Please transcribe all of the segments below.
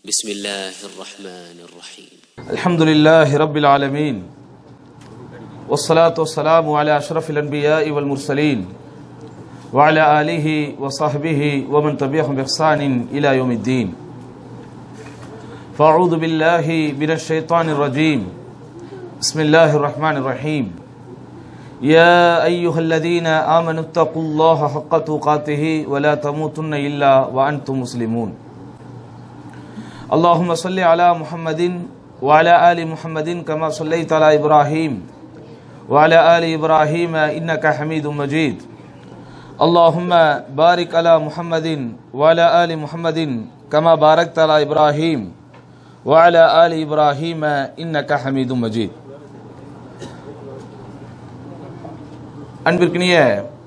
بسم الله الرحمن الرحيم الحمد لله رب العالمين والصلاة والسلام على أشرف الأنبياء والمرسلين وعلى آله وصحبه ومن تبعهم بإحسان إلى يوم الدين فأعوذ بالله من الشيطان الرجيم بسم الله الرحمن الرحيم يا أيها الذين آمنوا اتقوا الله حق تقاته ولا تموتن إلا وأنتم مسلمون اللهم صل على محمد وعلى آل محمد كما صليت على إبراهيم وعلى آل إبراهيم إنك حميد مجيد اللهم بارك على محمد وعلى آل محمد كما باركت على إبراهيم وعلى آل إبراهيم إنك حميد مجيد அன்பிற்கினிய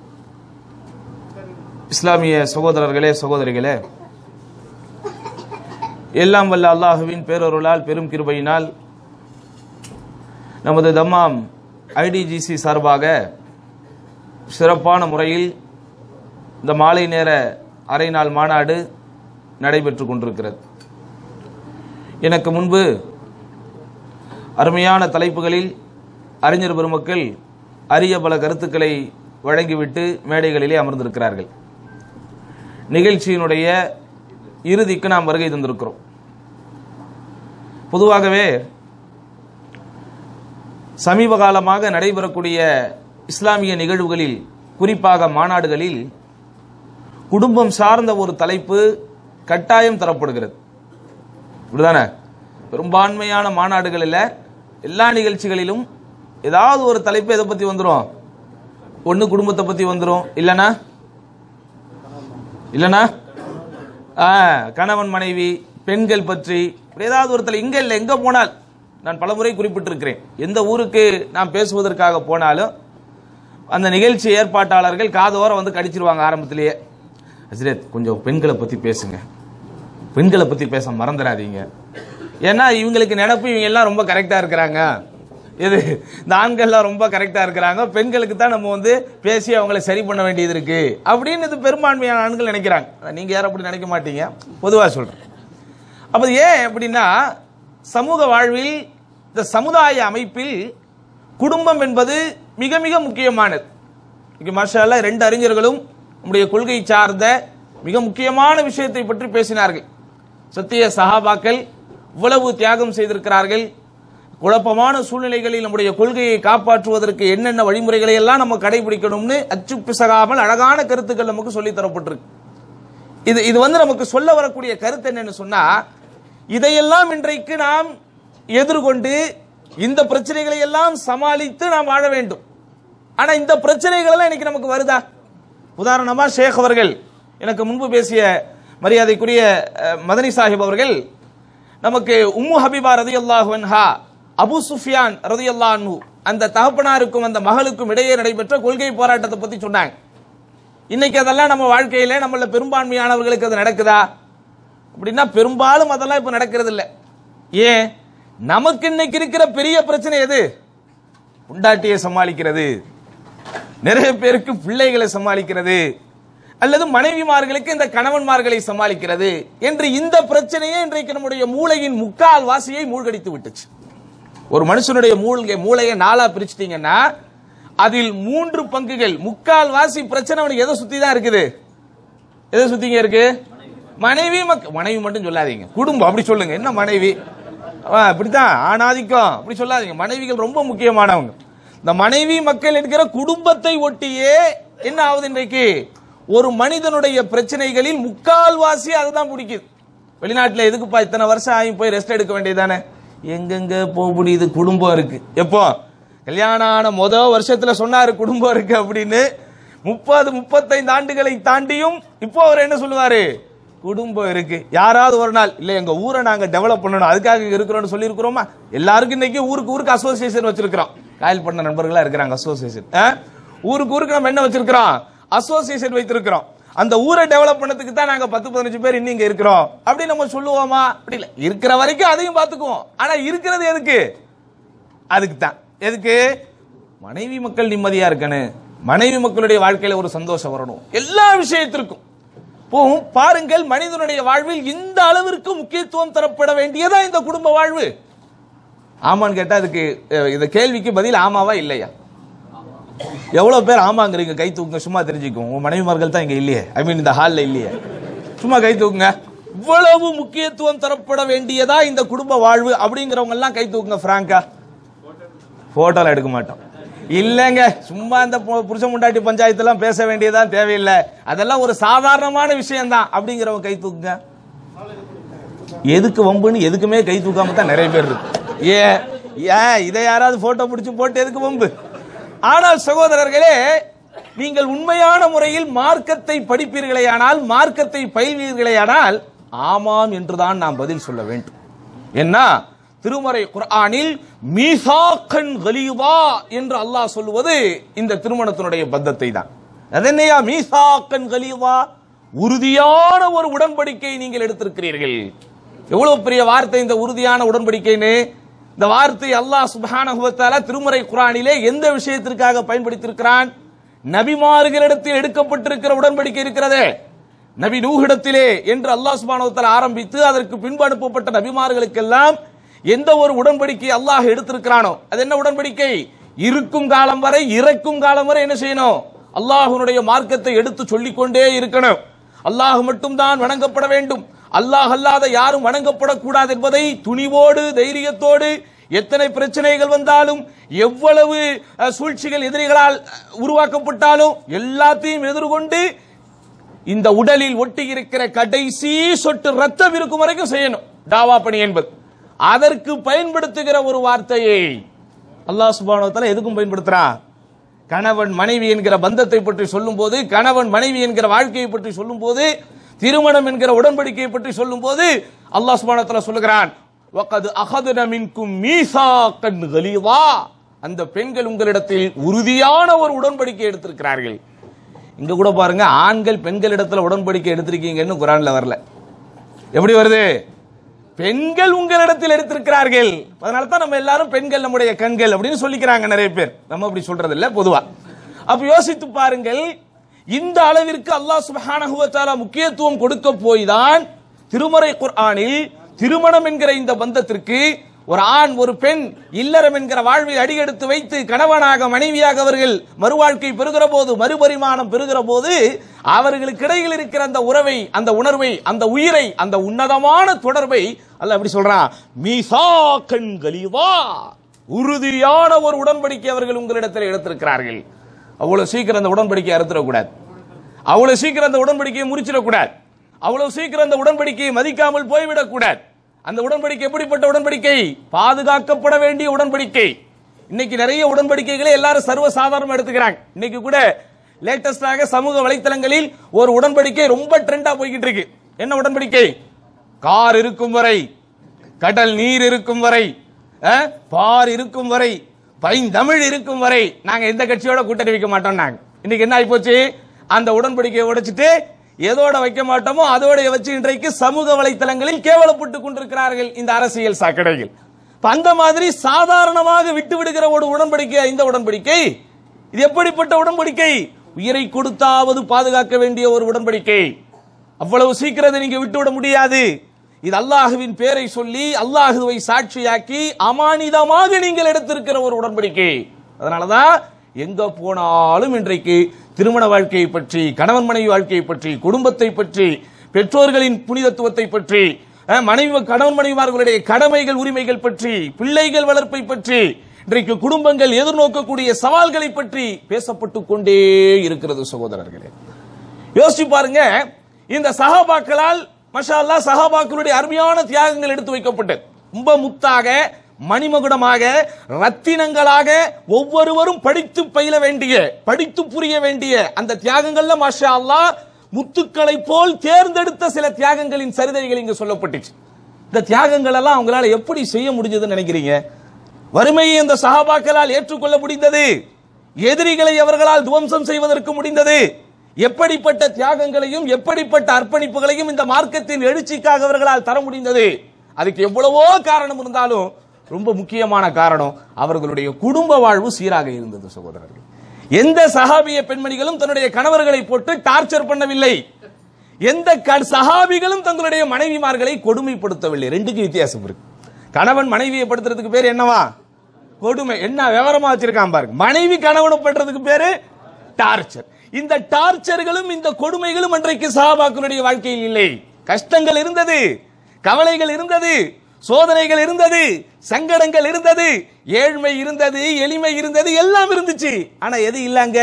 இஸ்லாமிய சகோதரர்களே சகோதரிகளே எல்லாம் வல்ல அல்லாஹுவின் பேரொருளால் பெரும் கிருபையினால் நமது தம்மாம் ஐடிஜிசி சார்பாக சிறப்பான முறையில் இந்த மாலை நேர அரை நாள் மாநாடு நடைபெற்று கொண்டிருக்கிறது எனக்கு முன்பு அருமையான தலைப்புகளில் அறிஞர் பெருமக்கள் அரிய பல கருத்துக்களை வழங்கிவிட்டு மேடைகளிலே அமர்ந்திருக்கிறார்கள் நிகழ்ச்சியினுடைய இறுதிக்கு நாம் வருகை தந்திருக்கிறோம் பொதுவாகவே சமீப காலமாக நடைபெறக்கூடிய இஸ்லாமிய நிகழ்வுகளில் குறிப்பாக மாநாடுகளில் குடும்பம் சார்ந்த ஒரு தலைப்பு கட்டாயம் தரப்படுகிறது இப்படிதானே பெரும்பான்மையான மாநாடுகளில் எல்லா நிகழ்ச்சிகளிலும் ஏதாவது ஒரு தலைப்பு எதை பத்தி வந்துடும் ஒன்று குடும்பத்தை பத்தி வந்துடும் இல்லைனா இல்லைனா ஆ, கணவன் மனைவி பெண்கள் பற்றி இப்படி ஏதாவது ஒரு தலை இங்க இல்லை எங்க போனால் நான் பலமுறை குறிப்பிட்டிருக்கிறேன் எந்த ஊருக்கு நான் பேசுவதற்காக போனாலும் அந்த நிகழ்ச்சி ஏற்பாட்டாளர்கள் காதோர வந்து கடிச்சிருவாங்க ஆரம்பத்திலேயே ஹஸ்ரத் கொஞ்சம் பெண்களை பத்தி பேசுங்க பெண்களை பத்தி பேச மறந்துடாதீங்க ஏன்னா இவங்களுக்கு நினப்பு இவங்க எல்லாம் ரொம்ப கரெக்டா இருக்கிறாங்க இது இந்த ஆண்கள்லாம் ரொம்ப கரெக்டா இருக்கிறாங்க பெண்களுக்கு தான் நம்ம வந்து பேசி அவங்கள சரி பண்ண வேண்டியது இருக்கு அப்படின்னு இது பெரும்பான்மையான ஆண்கள் நினைக்கிறாங்க ஆனா நீங்க யாரும் அப்படி நினைக்க மாட்டீங்க பொதுவா சொல்றேன் அப்ப இது ஏன் அப்படின்னா சமூக வாழ்வில் இந்த சமுதாய அமைப்பில் குடும்பம் என்பது மிக மிக முக்கியமானது இங்க மாஷா ரெண்டு அறிஞர்களும் நம்முடைய கொள்கை சார்ந்த மிக முக்கியமான விஷயத்தை பற்றி பேசினார்கள் சத்திய சஹாபாக்கள் இவ்வளவு தியாகம் செய்திருக்கிறார்கள் குழப்பமான சூழ்நிலைகளில் நம்முடைய கொள்கையை காப்பாற்றுவதற்கு என்னென்ன வழிமுறைகளை எல்லாம் நம்ம கடைபிடிக்கணும்னு அச்சு பிசகாமல் அழகான கருத்துக்கள் நமக்கு சொல்லித் தரப்பட்டிருக்கு இது இது வந்து நமக்கு சொல்ல வரக்கூடிய கருத்து என்னன்னு சொன்னா இதையெல்லாம் இன்றைக்கு நாம் எதிர்கொண்டு இந்த பிரச்சனைகளை எல்லாம் சமாளித்து நாம் வாழ வேண்டும் ஆனா இந்த பிரச்சனைகள் எல்லாம் இன்னைக்கு நமக்கு வருதா உதாரணமா ஷேக் அவர்கள் எனக்கு முன்பு பேசிய மரியாதைக்குரிய அஹ், மதனி சாஹிப் அவர்கள் நமக்கு உம்மு ஹபீபா ரதியல்லாஹு அன்ஹா அபு சுஃபியான் ரதியல்லாஹு அன்ஹு அந்த தகப்பனாருக்கும் அந்த மகளுக்கும் இடையே நடைபெற்ற கொள்கை போராட்டத்தை பத்தி சொன்னாங்க இன்னைக்கு அதெல்லாம் நம்ம வாழ்க்கையில நம்மள பெரும்பான்மையானவர்களுக்கு அது நடக்குதா அப்படின்னா பெரும்பாலும் அதெல்லாம் இப்ப நடக்கிறது இல்ல ஏன் நமக்கு இன்னைக்கு இருக்கிற பெரிய பிரச்சனை எது உண்டாட்டியை சமாளிக்கிறது நிறைய பேருக்கு பிள்ளைகளை சமாளிக்கிறது அல்லது மனைவிமார்களுக்கு இந்த கணவன்மார்களை சமாளிக்கிறது என்று இந்த பிரச்சனையே இன்றைக்கு நம்முடைய மூளையின் முக்கால் வாசியை மூழ்கடித்து விட்டுச்சு ஒரு மனுஷனுடைய மூழ்கை மூளையை நாளா பிரிச்சிட்டீங்கன்னா அதில் மூன்று பங்குகள் முக்கால் வாசி பிரச்சனை அவனுக்கு எதை சுத்தி தான் இருக்குது எதை சுத்திங்க இருக்கு மனைவி மக்க மனைவி மட்டும் சொல்லாதீங்க குடும்பம் அப்படி சொல்லுங்க என்ன மனைவி ஆ, இப்படித்தான் ஆணாதிக்கம் அப்படி சொல்லாதீங்க மனைவிகள் ரொம்ப முக்கியமானவங்க இந்த மனைவி மக்கள் என்கிற குடும்பத்தை ஒட்டியே என்ன ஆகுது இன்றைக்கு ஒரு மனிதனுடைய பிரச்சனைகளில் முக்கால்வாசி அதுதான் பிடிக்குது வெளிநாட்டுல எதுக்குப்பா இத்தனை வருஷம் ஆகி போய் ரெஸ்ட் எடுக்க வேண்டியதானே எங்கெங்க போக முடியுது குடும்பம் இருக்கு எப்போ கல்யாணம் ஆன முத வருஷத்துல சொன்னாரு குடும்பம் இருக்கு அப்படின்னு முப்பது முப்பத்தைந்து ஆண்டுகளை தாண்டியும் இப்போ அவர் என்ன சொல்லுவாரு குடும்பம் இருக்கு யாராவது ஒரு நாள் இல்ல எங்க ஊரை நாங்க டெவலப் பண்ணணும் அதுக்காக இங்க இருக்கிறோம்னு சொல்லி இருக்கிறோமா எல்லாருக்கும் இன்னைக்கு ஊருக்கு ஊருக்கு அசோசியேஷன் வச்சிருக்கிறோம் காயல் பண்ண நண்பர்களா இருக்கிறாங்க அசோசியேஷன் ஊருக்கு ஊருக்கு நம்ம என்ன வச்சிருக்கிறோம் அசோசியேஷன் வைத்திருக்கிறோம் அந்த ஊரை டெவலப் பண்ணதுக்கு தான் நாங்க பத்து பதினஞ்சு பேர் இன்னும் இங்க இருக்கிறோம் அப்படி நம்ம சொல்லுவோமா அப்படி இல்ல இருக்கிற வரைக்கும் அதையும் பார்த்துக்குவோம் ஆனா இருக்கிறது எதுக்கு அதுக்கு தான் எதுக்கு மனைவி மக்கள் நிம்மதியா இருக்கணும் மனைவி மக்களுடைய வாழ்க்கையில ஒரு சந்தோஷம் வரணும் எல்லா விஷயத்திற்கும் இப்போ பாருங்கள் மனிதனுடைய வாழ்வில் இந்த அளவிற்கு முக்கியத்துவம் தரப்பட வேண்டியதா இந்த குடும்ப வாழ்வு ஆமான்னு கேட்டா அதுக்கு அஹ், இந்த கேள்விக்கு பதில் ஆமாவா இல்லையா எவ்வளவு பேர் ஆமாங்கிறீங்க கை தூக்குங்க சும்மா தெரிஞ்சுக்கும் உங்க மனைவிமார்கள் தான் இங்க இல்லையே ஐ மீன் இந்த ஹால்ல இல்லையே சும்மா கை தூக்குங்க இவ்வளவு முக்கியத்துவம் தரப்பட வேண்டியதா இந்த குடும்ப வாழ்வு அப்படிங்கிறவங்க எல்லாம் கை தூக்குங்க பிராங்கா போட்டோல எடுக்க மாட்டோம் இல்லங்க சும்மா இந்த பு- புருஷன் முண்டாட்டி பஞ்சாயத்து எல்லாம் பேச வேண்டியதான் தேவையில்லை அதெல்லாம் ஒரு சாதாரணமான விஷயம் தான் அப்படிங்கிறவங்க கை தூக்குங்க எதுக்கு வம்புன்னு எதுக்குமே கை தூக்காம தான் நிறைய பேர் இருக்கு ஏன் ஏன் இதை யாராவது போட்டோ பிடிச்சு போட்டு எதுக்கு வம்பு ஆனால் சகோதரர்களே நீங்கள் உண்மையான முறையில் மார்க்கத்தை படிப்பீர்களேயானால் மார்க்கத்தை பயில்வீர்களேயானால் ஆமாம் என்றுதான் நாம் பதில் சொல்ல வேண்டும் என்ன திருமறை குர்ஆனில் மீசாக்கன் கலீவா என்று அல்லாஹ் சொல்லுவது இந்த திருமணத்தினுடைய பத்தத்தை தான் அதென்னையா மீசாக்கன் கலீவா உறுதியான ஒரு உடன்படிக்கை நீங்கள் எடுத்திருக்கிறீர்கள் எவ்வளவு பெரிய வார்த்தை இந்த உறுதியான உடன்படிக்கைன்னு இந்த வார்த்தை அல்லாஹ் சுப்ஹானஹு வ தஆலா திருமறை குர்ஆனிலே எந்த விஷயத்திற்காக பயன்படுத்தியிருக்கிறான் நபிமார்களிடத்தில் எடுக்கப்பட்டிருக்கிற உடன்படிக்கை இருக்கிறதே நபி நூஹிடத்திலே என்று அல்லாஹ் சுப்ஹானஹு வ தஆலா ஆரம்பித்து அதற்கு பின்பு அனுப்பப்பட்ட நபிமார்களுக்கெல்லாம் எந்த ஒரு உடன்படிக்கை அல்லாஹ் எடுத்திருக்கிறானோ அது என்ன உடன்படிக்கை இருக்கும் காலம் வரை இறக்கும் காலம் வரை என்ன செய்யணும் அல்லாஹ்வுடைய மார்க்கத்தை எடுத்து சொல்லிக் கொண்டே இருக்கணும் அல்லாஹ் மட்டும்தான் வணங்கப்பட வேண்டும் அல்லாஹ் அல்லாத யாரும் வணங்கப்படக்கூடாது என்பதை துணிவோடு தைரியத்தோடு எத்தனை பிரச்சனைகள் வந்தாலும் எவ்வளவு அஹ், சூழ்ச்சிகள் எதிரிகளால் அஹ், உருவாக்கப்பட்டாலும் எல்லாத்தையும் எதிர்கொண்டு இந்த உடலில் ஒட்டி இருக்கிற கடைசி சொட்டு ரத்தம் இருக்கும் வரைக்கும் செய்யணும் தாவா பணி என்பது அதற்கு பயன்படுத்துகிற ஒரு வார்த்தையை அல்லாஹ் சுப்ஹானஹு வ தஆலா எதுக்கும் பயன்படுத்துறான் கணவன் மனைவி என்கிற பந்தத்தை பற்றி சொல்லும்போது கணவன் மனைவி என்கிற வாழ்க்கையை பற்றி சொல்லும்போது திருமணம் என்கிற உடன்படிக்கையை பற்றி சொல்லும்போது அல்லாஹ் சுப்ஹானஹு வ தஆலா சொல்லுகிறான் வகது அகதுன மின்கும் மீசாக்கன் கலீவா அந்த பெண்கள் உங்களிடத்தில் உறுதியான ஒரு உடன்படிக்கை எடுத்திருக்கிறார்கள் இங்க கூட பாருங்க ஆண்கள் பெண்களிடத்துல உடன்படிக்கை எடுத்திருக்கீங்கன்னு குரான்ல வரல எப்படி வருது பெண்கள் உங்களிடத்தில் எடுத்திருக்கிறார்கள் அதனால தான் நம்ம எல்லாரும் பெண்கள் நம்முடைய கண்கள் அப்படின்னு சொல்லிக்கிறாங்க நிறைய பேர் நம்ம அப்படி சொல்றது இல்ல பொதுவா அப்ப யோசித்து பாருங்கள் இந்த அளவிற்கு அல்லாஹ் சுப்ஹானஹு வ தஆலா முக்கியத்துவம் கொடுக்க போய் தான் திருமறை குர்ஆனில் திருமணம் என்கிற இந்த பந்தத்திற்கு ஒரு ஆண் ஒரு பெண் இல்லறம் என்கிற வாழ்வை அடியெடுத்து வைத்து கணவனாக மனைவியாக அவர்கள் மறுவாழ்க்கை பெறுகிற போது மறுபரிமாணம் பெறுகிற போது அவர்களுக்கு இடையில் இருக்கிற அந்த உறவை அந்த உணர்வை அந்த உயிரை அந்த உன்னதமான தொடர்பை அல்ல எப்படி சொல்றான் மீசாக்கன் கலிவா உறுதியான ஒரு உடன்படிக்கை அவர்கள் உங்களிடத்தில் எடுத்திருக்கிறார்கள் அவ்வளவு சீக்கிரம் அந்த உடன்படிக்கையை அறுத்துடக்கூடாது அவ்வளவு சீக்கிரம் அந்த உடன்படிக்கையை முறிச்சிடக்கூடாது அவ்வளவு சீக்கிரம் அந்த உடன்படிக்கையை மதிக்காமல் போய்விடக்கூடாது அந்த உடன்படிக்கை எப்படிப்பட்ட உடன்படிக்கை பாதுகாக்கப்பட வேண்டிய உடன்படிக்கை இன்னைக்கு நிறைய உடன்படிக்கைகளை எல்லாரும் சர்வ சாதாரணமா எடுத்துக்கிறாங்க இன்னைக்கு கூட லேட்டஸ்டாக சமூக வலைத்தளங்களில் ஒரு உடன்படிக்கை ரொம்ப ட்ரெண்டா போய்கிட்டு இருக்கு என்ன உடன்படிக்கை கார் இருக்கும் வரை கடல் நீர் இருக்கும் வரை அஹ், பார் இருக்கும் வரை பைந்தமிழ் இருக்கும் வரை நாங்க எந்த கட்சியோட கூட்டணி வைக்க மாட்டோம் நாங்க இன்னைக்கு என்ன ஆயிப்போச்சு அந்த உடன்படிக்கையை உடைச்சிட்டு எதோட வைக்க மாட்டோமோ அதோட வச்சு இன்றைக்கு சமூக வலைத்தளங்களில் கேவலப்பட்டு கொண்டிருக்கிறார்கள் இந்த அரசியல் சாக்கடைகள் இப்ப அந்த மாதிரி சாதாரணமாக விட்டு விடுகிற ஒரு உடன்படிக்கை இந்த உடன்படிக்கை இது எப்படிப்பட்ட உடன்படிக்கை உயிரை கொடுத்தாவது பாதுகாக்க வேண்டிய ஒரு உடன்படிக்கை அவ்வளவு சீக்கிரத்தை நீங்க விட்டு விட முடியாது இது அல்லாஹுவின் பேரை சொல்லி அல்லாஹுவை சாட்சியாக்கி அமானிதமாக நீங்கள் எடுத்திருக்கிற ஒரு உடன்படிக்கை அதனாலதான் எங்க போனாலும் இன்றைக்கு திருமண வாழ்க்கையை பற்றி கணவன் மனைவி வாழ்க்கையை பற்றி குடும்பத்தை பற்றி பெற்றோர்களின் புனிதத்துவத்தை பற்றி அஹ், மனைவி கணவன் மனைவிமார்களுடைய கடமைகள் உரிமைகள் பற்றி பிள்ளைகள் வளர்ப்பை பற்றி இன்றைக்கு குடும்பங்கள் எதிர்நோக்கக்கூடிய சவால்களை பற்றி பேசப்பட்டு கொண்டே இருக்கிறது சகோதரர்களே யோசிச்சு பாருங்க இந்த சஹாபாக்களால் மஷா அல்லாஹ் சஹாபாக்களுடைய அருமையான தியாகங்கள் எடுத்து வைக்கப்பட்டது ரொம்ப முத்தாக மணிமகுடமாக ரத்தினங்களாக ஒவ்வொருவரும் படித்து பயில வேண்டிய படித்து புரிய வேண்டிய அந்த தியாகங்கள்ல மஷா அல்லாஹ் முத்துக்களை போல் தேர்ந்தெடுத்த சில தியாகங்களின் சரிதைகள் இங்க சொல்லப்பட்டுச்சு இந்த தியாகங்கள் எல்லாம் அவங்களால எப்படி செய்ய முடிஞ்சதுன்னு நினைக்கிறீங்க வறுமையை இந்த சஹாபாக்களால் ஏற்றுக்கொள்ள முடிந்தது எதிரிகளை அவர்களால் துவம்சம் செய்வதற்கு முடிந்தது எப்படிப்பட்ட தியாகங்களையும் எப்படிப்பட்ட அர்ப்பணிப்புகளையும் இந்த மார்க்கத்தின் எழுச்சிக்காக அவர்களால் தர முடிந்தது அதுக்கு எவ்வளவோ காரணம் இருந்தாலும் ரொம்ப முக்கியமான காரணம் அவர்களுடைய குடும்ப வாழ்வு சீராக இருந்தது சகோதரர்கள் எந்த சஹாபிய பெண்மணிகளும் தன்னுடைய கணவர்களை போட்டு டார்ச்சர் பண்ணவில்லை எந்த க- சஹாபிகளும் தங்களுடைய மனைவிமார்களை கொடுமைப்படுத்தவில்லை ரெண்டுக்கு வித்தியாசம் இருக்கு கணவன் மனைவியை படுத்துறதுக்கு பேர் என்னவா கொடுமை என்ன விவரமா வச்சிருக்கான் பாருங்க மனைவி கணவனை பண்றதுக்கு பேரு டார்ச்சர் இந்த டார்ச்சர்களும் இந்த கொடுமைகளும் அன்றைக்கு சஹாபாக்களுடைய வாழ்க்கையில் இல்லை கஷ்டங்கள் இருந்தது கவலைகள் இருந்தது சோதனைகள் இருந்தது சங்கடங்கள் இருந்தது ஏழ்மை இருந்தது எளிமை இருந்தது எல்லாம் இருந்துச்சு ஆனா எது இல்லங்க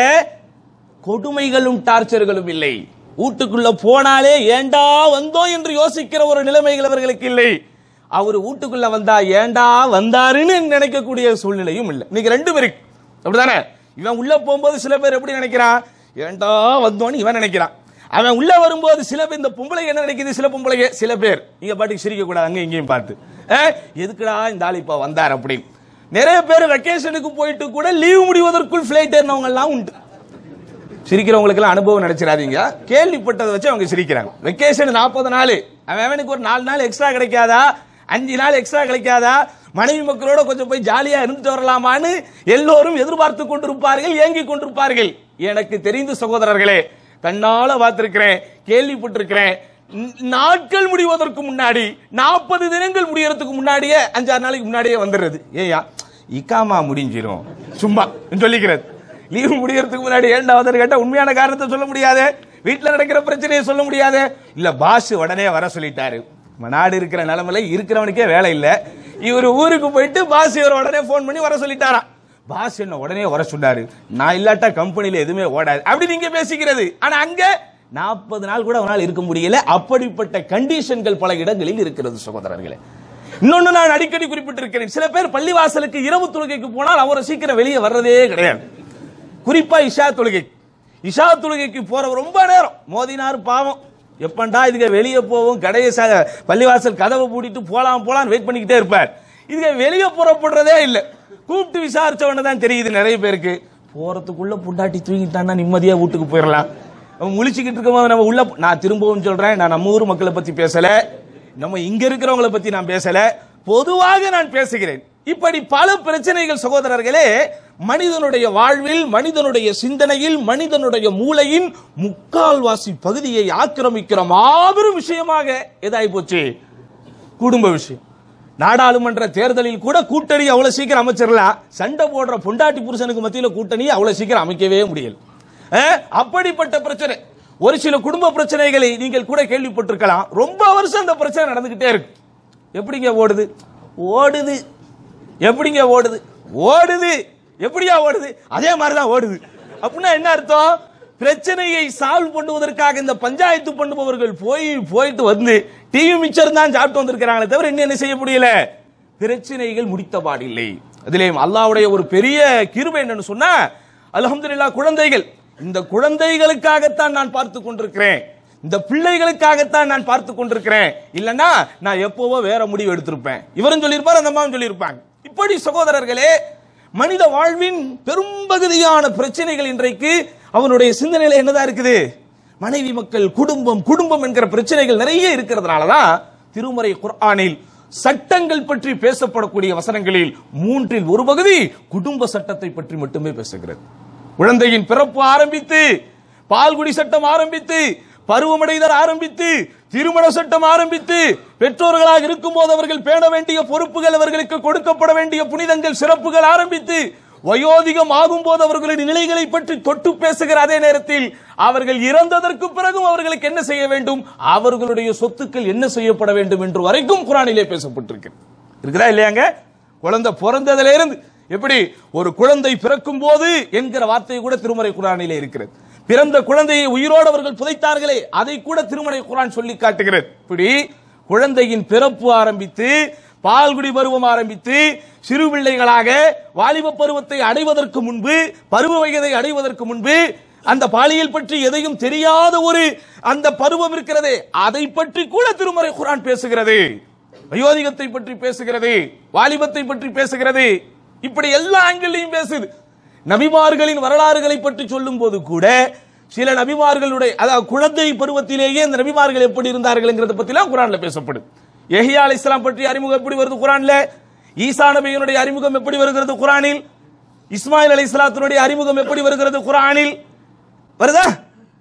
கொடுமைகளும் டார்ச்சர்களும் இல்லை வீட்டுக்குள்ள போனாலே ஏண்டா வந்தோம் என்று யோசிக்கிற ஒரு நிலைமைகள் அவர்களுக்கு இல்லை அவர் வீட்டுக்குள்ள வந்தா ஏண்டா வந்தாருன்னு நினைக்கக்கூடிய சூழ்நிலையும் இல்லை இன்னைக்கு ரெண்டு பேருக்கு அப்படிதானே இவன் உள்ள போகும்போது சில பேர் எப்படி நினைக்கிறான் ஏண்டா வந்தோன்னு இவன் நினைக்கிறான் அவன் உள்ள வரும்போது சில பேர் இந்த பொம்பளை என்ன நினைக்குது சில பொம்பளைங்க சில பேர் நீங்க பாட்டுக்கு சிரிக்க கூடாது அங்க இங்கேயும் பார்த்து ஏ, எதுக்குடா இந்த ஆள் இப்ப வந்தார் அப்படின்னு நிறைய பேர் வெக்கேஷனுக்கு போயிட்டு கூட லீவ் முடிவதற்குள் பிளைட் ஏறினவங்க எல்லாம் உண்டு சிரிக்கிறவங்களுக்கு எல்லாம் அனுபவம் நினைச்சிடாதீங்க கேள்விப்பட்டதை வச்சு அவங்க சிரிக்கிறாங்க வெக்கேஷன் நாற்பது நாள் அவன் அவனுக்கு ஒரு நாலு நாள் எக்ஸ்ட்ரா கிடைக்காதா அஞ்சு நாள் எக்ஸ்ட்ரா கிடைக்காதா மனைவி மக்களோட கொஞ்சம் போய் ஜாலியா இருந்துட்டு வரலாமான்னு எல்லோரும் எதிர்பார்த்து கொண்டிருப்பார்கள் ஏங்கி கொண்டிருப்பார்கள் எனக்கு தெரிந்த சகோதரர்களே கண்ணால பார்த்திருக்கிறேன் கேள்விப்பட்டிருக்கிறேன் ந- நாட்கள் முடிவதற்கு முன்னாடி நாற்பது தினங்கள் முடியறதுக்கு முன்னாடியே அஞ்சாறு நாளைக்கு முன்னாடியே வந்துடுறது ஏயா இக்காமா முடிஞ்சிரும் சும்மா சொல்லிக்கிறது லீவு முடியறதுக்கு முன்னாடி ஏண்டா வந்து கேட்டா உண்மையான காரணத்தை சொல்ல முடியாது வீட்டுல நடக்கிற பிரச்சனையை சொல்ல முடியாது இல்ல பாஸ் உடனே வர சொல்லிட்டாரு நம்ம நாடு இருக்கிற நிலைமையில இருக்கிறவனுக்கே வேலை இல்ல இவர் ஊருக்கு போயிட்டு பாஸ் இவர் உடனே போன் பண்ணி வர சொல்லிட்டாராம் பாஸ் என்ன உடனே வர சொன்னாரு நான் இல்லாட்டா கம்பெனில எதுவுமே ஓடாது அப்படி நீங்க பேசிக்கிறது ஆனா அங்க நாற்பது நாள் கூட அவனால் இருக்க முடியல அப்படிப்பட்ட கண்டிஷன்கள் பல இடங்களில் இருக்கிறது சகோதரர்களே இன்னொன்னு நான் அடிக்கடி குறிப்பிட்டிருக்கிறேன் சில பேர் பள்ளிவாசலுக்கு இரவு தொழுகைக்கு போனால் அவரை சீக்கிரம் வெளியே வர்றதே கிடையாது குறிப்பா இஷா தொழுகை இஷா தொழுகைக்கு போறவர் ரொம்ப நேரம் மோதினார் பாவம் எப்பண்டா இதுக்கு வெளியே போவோம் கடையை ச- பள்ளிவாசல் கதவை பூட்டிட்டு போலாம் போலாம் வெயிட் பண்ணிக்கிட்டே இருப்பார் இதுக்கு வெளியே புறப்படுறதே இல்ல கூப்பிட்டு விசாரிச்ச உடனே தான் தெரியுது நிறைய பேருக்கு போறதுக்குள்ள புண்டாட்டி தூங்கிட்டான்னா நிம்மதியா வீட்டுக்கு போயிடலாம் அவன் முழிச்சுக்கிட்டு இருக்கும்போது நம்ம உள்ள நான் திரும்பவும் சொல்றேன் நான் நம்ம ஊர் மக்களை பத்தி பேசல நம்ம இங்க இருக்கிறவங்கள பத்தி நான் பேசல பொதுவாக நான் பேசுகிறேன் இப்படி பல பிரச்சனைகள் சகோதரர்களே மனிதனுடைய வாழ்வில் மனிதனுடைய சிந்தனையில் மனிதனுடைய மூளையின் முக்கால்வாசி பகுதியை ஆக்கிரமிக்கிற மாபெரும் விஷயமாக எதாய் போச்சு குடும்ப விஷயம் நாடாளுமன்ற தேர்தலில் கூட கூட்டணி அவ்வளவு சீக்கிரம் அமைச்சிடலாம் சண்டை போடுற பொண்டாட்டி புருஷனுக்கு மத்தியில கூட்டணி அவ்வளவு சீக்கிரம் அமைக்கவே முடியல அஹ், அப்படிப்பட்ட பிரச்சனை ஒரு சில குடும்ப பிரச்சனைகளை நீங்கள் கூட கேள்விப்பட்டிருக்கலாம் ரொம்ப வருஷம் அந்த பிரச்சனை நடந்துகிட்டே இருக்கு எப்படிங்க ஓடுது ஓடுது எப்படிங்க ஓடுது ஓடுது எப்படியா ஓடுது அதே மாதிரிதான் ஓடுது அப்படின்னா என்ன அர்த்தம் பிரச்சனையை சால்வ் பண்ணுவதற்காக இந்த பஞ்சாயத்து பண்ணுபவர்கள் போய் போயிட்டு வந்து டிவி மிச்சர் தான் சாப்பிட்டு வந்திருக்கிறாங்களே தவிர இன்னும் என்ன செய்ய முடியல பிரச்சனைகள் முடித்தபாடில்லை அதிலேயும் அல்லாஹ்வுடைய ஒரு பெரிய கிருபை என்னன்னு சொன்னா அல்ஹம்துலில்லாஹ் குழந்தைகள் இந்த குழந்தைகளுக்காகத்தான் நான் பார்த்து கொண்டிருக்கிறேன் இந்த பிள்ளைகளுக்காகத்தான் நான் பார்த்து கொண்டிருக்கிறேன் இல்லனா நான் எப்பவோ வேற முடிவு எடுத்திருப்பேன் இவரும் சொல்லியிருப்பார் அந்த அம்மாவும் சொல்லியிருப்பாங்க இப்படி சகோதரர்களே மனித வாழ்வின் பெரும்பகுதியான பிரச்சனைகள் இன்றைக்கு அவனுடைய சிந்தனையில என்னதான் இருக்குது மனைவி மக்கள் குடும்பம் குடும்பம் என்கிற பிரச்சனைகள் நிறைய இருக்கிறதுனால தான் திருமறை குர்ஆனில் சட்டங்கள் பற்றி பேசப்படக்கூடிய வசனங்களில் மூன்றில் ஒரு பகுதி குடும்ப சட்டத்தை பற்றி மட்டுமே பேசுகிறது குழந்தையின் பிறப்பு ஆரம்பித்து பால்குடி சட்டம் ஆரம்பித்து பருவமடைதல் ஆரம்பித்து திருமண சட்டம் ஆரம்பித்து பெற்றோர்களாக இருக்கும்போது அவர்கள் பேண வேண்டிய பொறுப்புகள் அவர்களுக்கு கொடுக்கப்பட வேண்டிய புனிதங்கள் சிறப்புகள் ஆரம்பித்து வயோதிகம் ஆகும்போது அவர்களுடைய நிலைகளை பற்றி தொட்டு பேசுகிற அதே நேரத்தில் அவர்கள் இறந்ததற்கு பிறகும் அவர்களுக்கு என்ன செய்ய வேண்டும் அவர்களுடைய சொத்துக்கள் என்ன செய்யப்பட வேண்டும் என்று வரைக்கும் குரானிலே பேசப்பட்டிருக்கு இருக்குதா இல்லையாங்க குழந்தை பிறந்ததுல இருந்து எப்படி ஒரு குழந்தை பிறக்கும் போது என்கிற வார்த்தை கூட திருமறை குரானிலே இருக்கிறது பிறந்த குழந்தையை உயிரோடு அவர்கள் புதைத்தார்களே அதை கூட திருமறை குரான் சொல்லி காட்டுகிறது இப்படி குழந்தையின் பிறப்பு ஆரம்பித்து பால்குடி பருவம் ஆரம்பித்து சிறு பிள்ளைகளாக வாலிப பருவத்தை அடைவதற்கு முன்பு பருவ வயதை அடைவதற்கு முன்பு அந்த பாலியல் பற்றி எதையும் தெரியாத ஒரு அந்த பருவம் இருக்கிறதே அதை பற்றி கூட திருமறை குரான் பேசுகிறது வயோதிகத்தை பற்றி பேசுகிறது வாலிபத்தை பற்றி பேசுகிறது இப்படி எல்லா ஆங்கிலையும் பேசுது நபிமார்களின் வரலாறுகளை பற்றி சொல்லும் போது கூட சில நபிமார்களுடைய அதாவது குழந்தை பருவத்திலேயே இந்த நபிமார்கள் எப்படி இருந்தார்கள்ங்கிறத பத்திலாம் குரான்ல பேசப்படுது எஹியா அலை இஸ்லாம் பற்றி அறிமுகம் எப்படி வருது குரான்ல ஈசா நபியினுடைய அறிமுகம் எப்படி வருகிறது குரானில் இஸ்மாயில் அலை இஸ்லாத்தினுடைய அறிமுகம் எப்படி வருகிறது குரானில் வருதா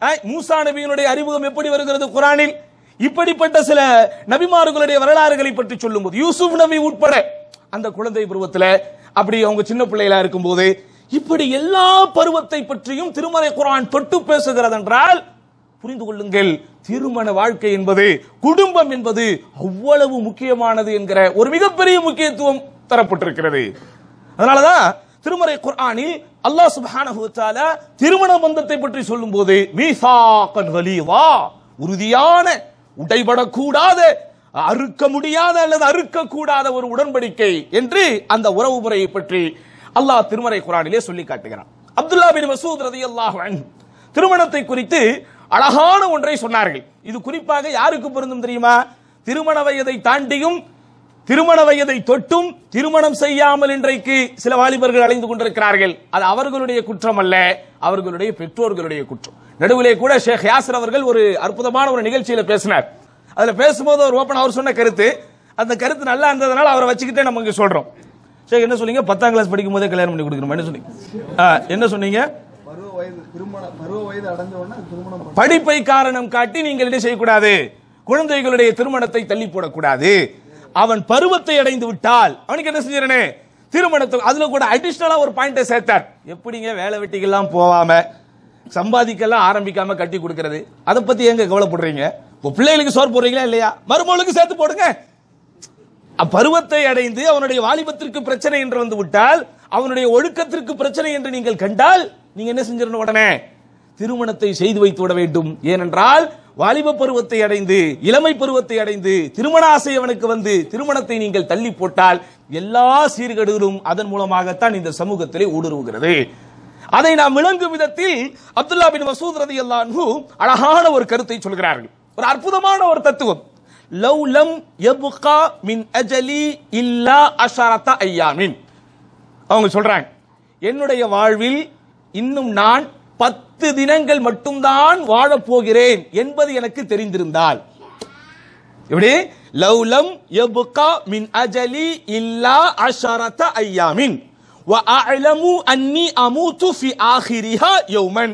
அஹ், மூசா நபியினுடைய அறிமுகம் எப்படி வருகிறது குரானில் இப்படிப்பட்ட சில நபிமார்களுடைய வரலாறுகளை பற்றி சொல்லும்போது யூசுப் நபி உட்பட அந்த குழந்தை பருவத்துல அப்படி அவங்க சின்ன பிள்ளைகளா இருக்கும்போது இப்படி எல்லா பருவத்தை பற்றியும் திருமறை குரான் தொட்டு பேசுகிறது என்றால் புரிந்து கொள்ளுங்கள் திருமண வாழ்க்கை என்பது குடும்பம் என்பது அவ்வளவு முக்கியமானது என்கிற ஒரு மிகப்பெரிய முக்கியத்துவம் தரப்பட்டிருக்கிறது அதனாலதான் திருமறை குர்ஆனில் அல்லாஹ் சுப்ஹானஹு வ தஆலா திருமண பந்தத்தை பற்றி சொல்லும்போது மீசாகன் கலீவா உறுதியான உடைபடக்கூடாத அறுக்க முடியாத அல்லது அறுக்க கூடாத ஒரு உடன்படிக்கை என்று அந்த உறவு முறையை பற்றி அல்லாஹ் திருமறை குர்ஆனிலே சொல்லி காட்டுகிறான் அப்துல்லா பின் மசூத் ரலியல்லாஹு அன்ஹு திருமணத்தை குறித்து அழகான ஒன்றை சொன்னார்கள் இது குறிப்பாக யாருக்கு பொருந்தும் தெரியுமா திருமண வயதை தாண்டியும் திருமண வயதை தொட்டும் திருமணம் செய்யாமல் இன்றைக்கு சில வாலிபர்கள் அலைந்து கொண்டிருக்கிறார்கள் அது அவர்களுடைய குற்றம் அல்ல அவர்களுடைய பெற்றோர்களுடைய குற்றம் நடுவிலே கூட ஷேக் யாசர் அவர்கள் ஒரு அற்புதமான ஒரு நிகழ்ச்சியில பேசினார் அதுல பேசும்போது அவர் ஓபன் அவர் சொன்ன கருத்து அந்த கருத்து நல்லா இருந்ததுனால அவரை வச்சுக்கிட்டே நம்ம இங்க சொல்றோம் ஷேக் என்ன சொன்னீங்க பத்தாம் கிளாஸ் படிக்கும் போதே கல்யாணம் பண்ணி கொடுக்கணும் என்ன சொன்னீங்க ஆ, என்ன சொன்னீங்க பருவ வயது திருமண பருவ வயது அடைஞ்ச உடனே திருமணம் பண்ண படிப்பை காரணம் காட்டி நீங்கள் என்ன செய்யக்கூடாது குழந்தைகளுடைய திருமணத்தை தள்ளி போடக்கூடாது அவன் பருவத்தை அடைந்து விட்டால் அவனுக்கு என்ன செஞ்சிடனே திருமணத்தை அதுல கூட அடிஷனலா ஒரு பாயிண்ட சேர்த்தார் எப்படிங்க வேலை வெட்டிக்கெல்லாம் போகாம சம்பாதிக்கெல்லாம் ஆரம்பிக்காம கட்டி கொடுக்கறது அதை பத்தி எங்க கவலைப்படுறீங்க உங்க பிள்ளைகளுக்கு சோறு போடுறீங்களா இல்லையா மருமகளுக்கு சேர்த்து போடுங்க அப்பருவத்தை அடைந்து அவனுடைய வாலிபத்திற்கு பிரச்சனை என்று வந்து விட்டால் அவனுடைய ஒழுக்கத்திற்கு பிரச்சனை என்று நீங்கள் கண்டால் நீங்க என்ன செஞ்சிடணும் உடனே திருமணத்தை செய்து வைத்து விட வேண்டும் ஏனென்றால் வாலிப பருவத்தை அடைந்து இளமை பருவத்தை அடைந்து திருமண ஆசை அவனுக்கு வந்து திருமணத்தை நீங்கள் தள்ளி போட்டால் எல்லா சீர்கேடுகளும் அதன் மூலமாகத்தான் இந்த சமூகத்திலே ஊடுருவுகிறது அதை நாம் விளங்கும் விதத்தில் அப்துல்லா பின் மசூத் ரதி அழகான ஒரு கருத்தை சொல்கிறார்கள் ஒரு அற்புதமான ஒரு தத்துவம் லவ் லம் யபுகா மின் அஜலி இல்லா அஷரத ஐயாமின் அவங்க சொல்றாங்க என்னுடைய வாழ்வில் இன்னும் நான் பத்து தினங்கள் மட்டும்தான் வாழப் போகிறேன் என்பது எனக்கு தெரிந்திருந்தால் எப்படி லவ்லம் யபுகா மின் அஜலி இல்லா அஷரத ஐயாமின் وأعلم أني أموت في آخرها يوما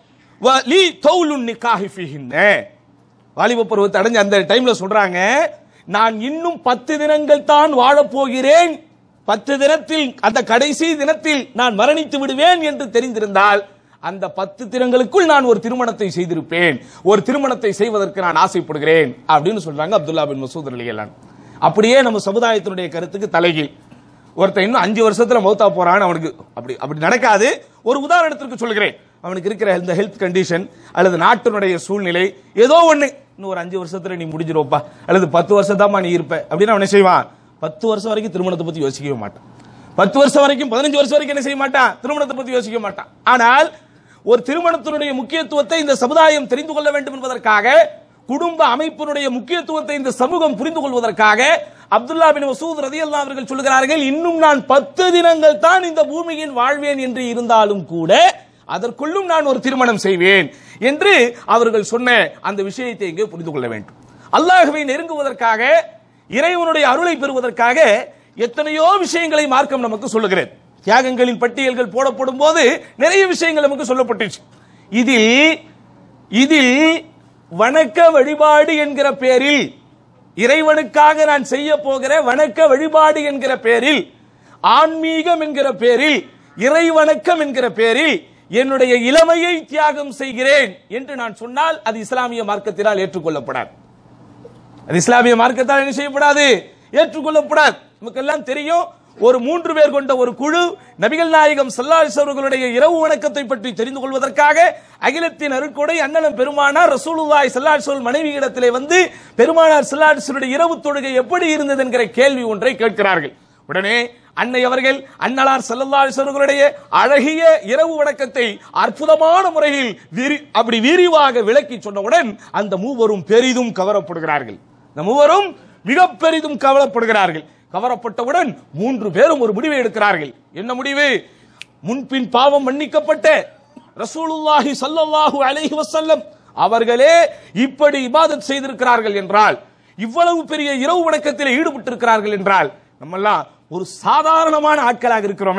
ولي طول النكاح فيهن வாலிப பருவத்தை அடைஞ்ச அந்த டைம்ல சொல்றாங்க நான் இன்னும் பத்து தினங்கள் தான் வாழப் போகிறேன் பத்து தினத்தில் அந்த கடைசி தினத்தில் நான் மரணித்து விடுவேன் என்று தெரிந்திருந்தால் அந்த பத்து தினங்களுக்குள் நான் ஒரு திருமணத்தை செய்திருப்பேன் ஒரு திருமணத்தை செய்வதற்கு நான் ஆசைப்படுகிறேன் அப்படின்னு சொல்றாங்க அப்துல்லா பின் மசூத் அலிகலான் அப்படியே நம்ம சமுதாயத்தினுடைய கருத்துக்கு தலைகீழ் ஒருத்தன் இன்னும் அஞ்சு வருஷத்துல மௌத்தா போறான்னு அவனுக்கு அப்படி அப்படி நடக்காது ஒரு உதாரணத்திற்கு சொல்கிறேன் அவனுக்கு இருக்கிற இந்த ஹெல்த் கண்டிஷன் அல்லது நாட்டினுடைய சூழ்நிலை ஏதோ ஒண்ணு இன்னும் ஒரு அஞ்சு வருஷத்துல நீ முடிஞ்சிருவப்பா அல்லது பத்து வருஷத்தாமா நீ இருப்ப அப்படின்னு அவன் என்ன செய்வான் பத்து வருஷம் வரைக்கும் திருமணத்தை பத்தி யோசிக்கவே மாட்டான் பத்து வருஷம் வரைக்கும் பதினஞ்சு வருஷம் வரைக்கும் என்ன செய்ய மாட்டான் திருமணத்தை பத்தி யோசிக்க மாட்டான் ஆனால் ஒரு திருமணத்தினுடைய முக்கியத்துவத்தை இந்த சமுதாயம் தெரிந்து கொள்ள வேண்டும் என்பதற்காக குடும்ப அமைப்பினுடைய முக்கியத்துவத்தை இந்த சமூகம் புரிந்து கொள்வதற்காக அப்துல்லா பின் மசூத் ரதியல்லா அவர்கள் சொல்கிறார்கள் இன்னும் நான் பத்து தினங்கள் தான் இந்த பூமியில் வாழ்வேன் என்று இருந்தாலும் கூட அதற்குள்ளும் நான் ஒரு திருமணம் செய்வேன் என்று அவர்கள் சொன்ன அந்த விஷயத்தை இங்கே புரிந்து கொள்ள வேண்டும் அல்லாஹ்வை நெருங்குவதற்காக இறைவனுடைய அருளை பெறுவதற்காக எத்தனையோ விஷயங்களை மார்க்கம் நமக்கு சொல்லுகிறது தியாகங்களின் பட்டியல்கள் போடப்படும் போது நிறைய விஷயங்கள் நமக்கு சொல்லப்பட்டுச்சு இதில் இதில் வணக்க வழிபாடு என்கிற பேரில் இறைவனுக்காக நான் செய்ய போகிற வணக்க வழிபாடு என்கிற பேரில் ஆன்மீகம் என்கிற பேரில் இறை வணக்கம் என்கிற பேரில் என்னுடைய இளமையை தியாகம் செய்கிறேன் என்று நான் சொன்னால் அது இஸ்லாமிய மார்க்கத்தினால் ஏற்றுக்கொள்ளப்படாது அது இஸ்லாமிய மார்க்கத்தால் என்ன செய்யப்படாது ஏற்றுக்கொள்ளப்படாது நமக்கு எல்லாம் தெரியும் ஒரு மூன்று பேர் கொண்ட ஒரு குழு நபிகள் நாயகம் சல்லாஸ் அவர்களுடைய இரவு வணக்கத்தை பற்றி தெரிந்து கொள்வதற்காக அகிலத்தின் அருட்கொடை அண்ணனம் பெருமானார் ரசூலுல்லாய் சல்லாசோல் மனைவியிடத்திலே வந்து பெருமானார் சல்லாசுடைய இரவு தொழுகை எப்படி இருந்தது என்கிற கேள்வி ஒன்றை கேட்கிறார்கள் உடனே அன்னை அவர்கள் அன்னலார் சல்லல்லாஸ் அவர்களுடைய அழகிய இரவு வணக்கத்தை அற்புதமான முறையில் விரி- அப்படி விரிவாக விளக்கி சொன்னவுடன் அந்த மூவரும் பெரிதும் கவரப்படுகிறார்கள் இந்த மூவரும் மிக பெரிதும் கவலைப்படுகிறார்கள் கவரப்பட்டவுடன் மூன்று பேரும் ஒரு முடிவை எடுக்கிறார்கள் என்ன முடிவு முன்பின் பாவம் மன்னிக்கப்பட்ட ரசூலுல்லாஹி ஸல்லல்லாஹு அலைஹி வஸல்லம் அவர்களே இப்படி இபாதத் செய்திருக்கிறார்கள் என்றால் இவ்வளவு பெரிய இரவு வணக்கத்தில் ஈடுபட்டிருக்கிறார்கள் என்றால் நம்மெல்லாம் ஒரு சாதாரணமான ஆட்களாக இருக்கிறோமே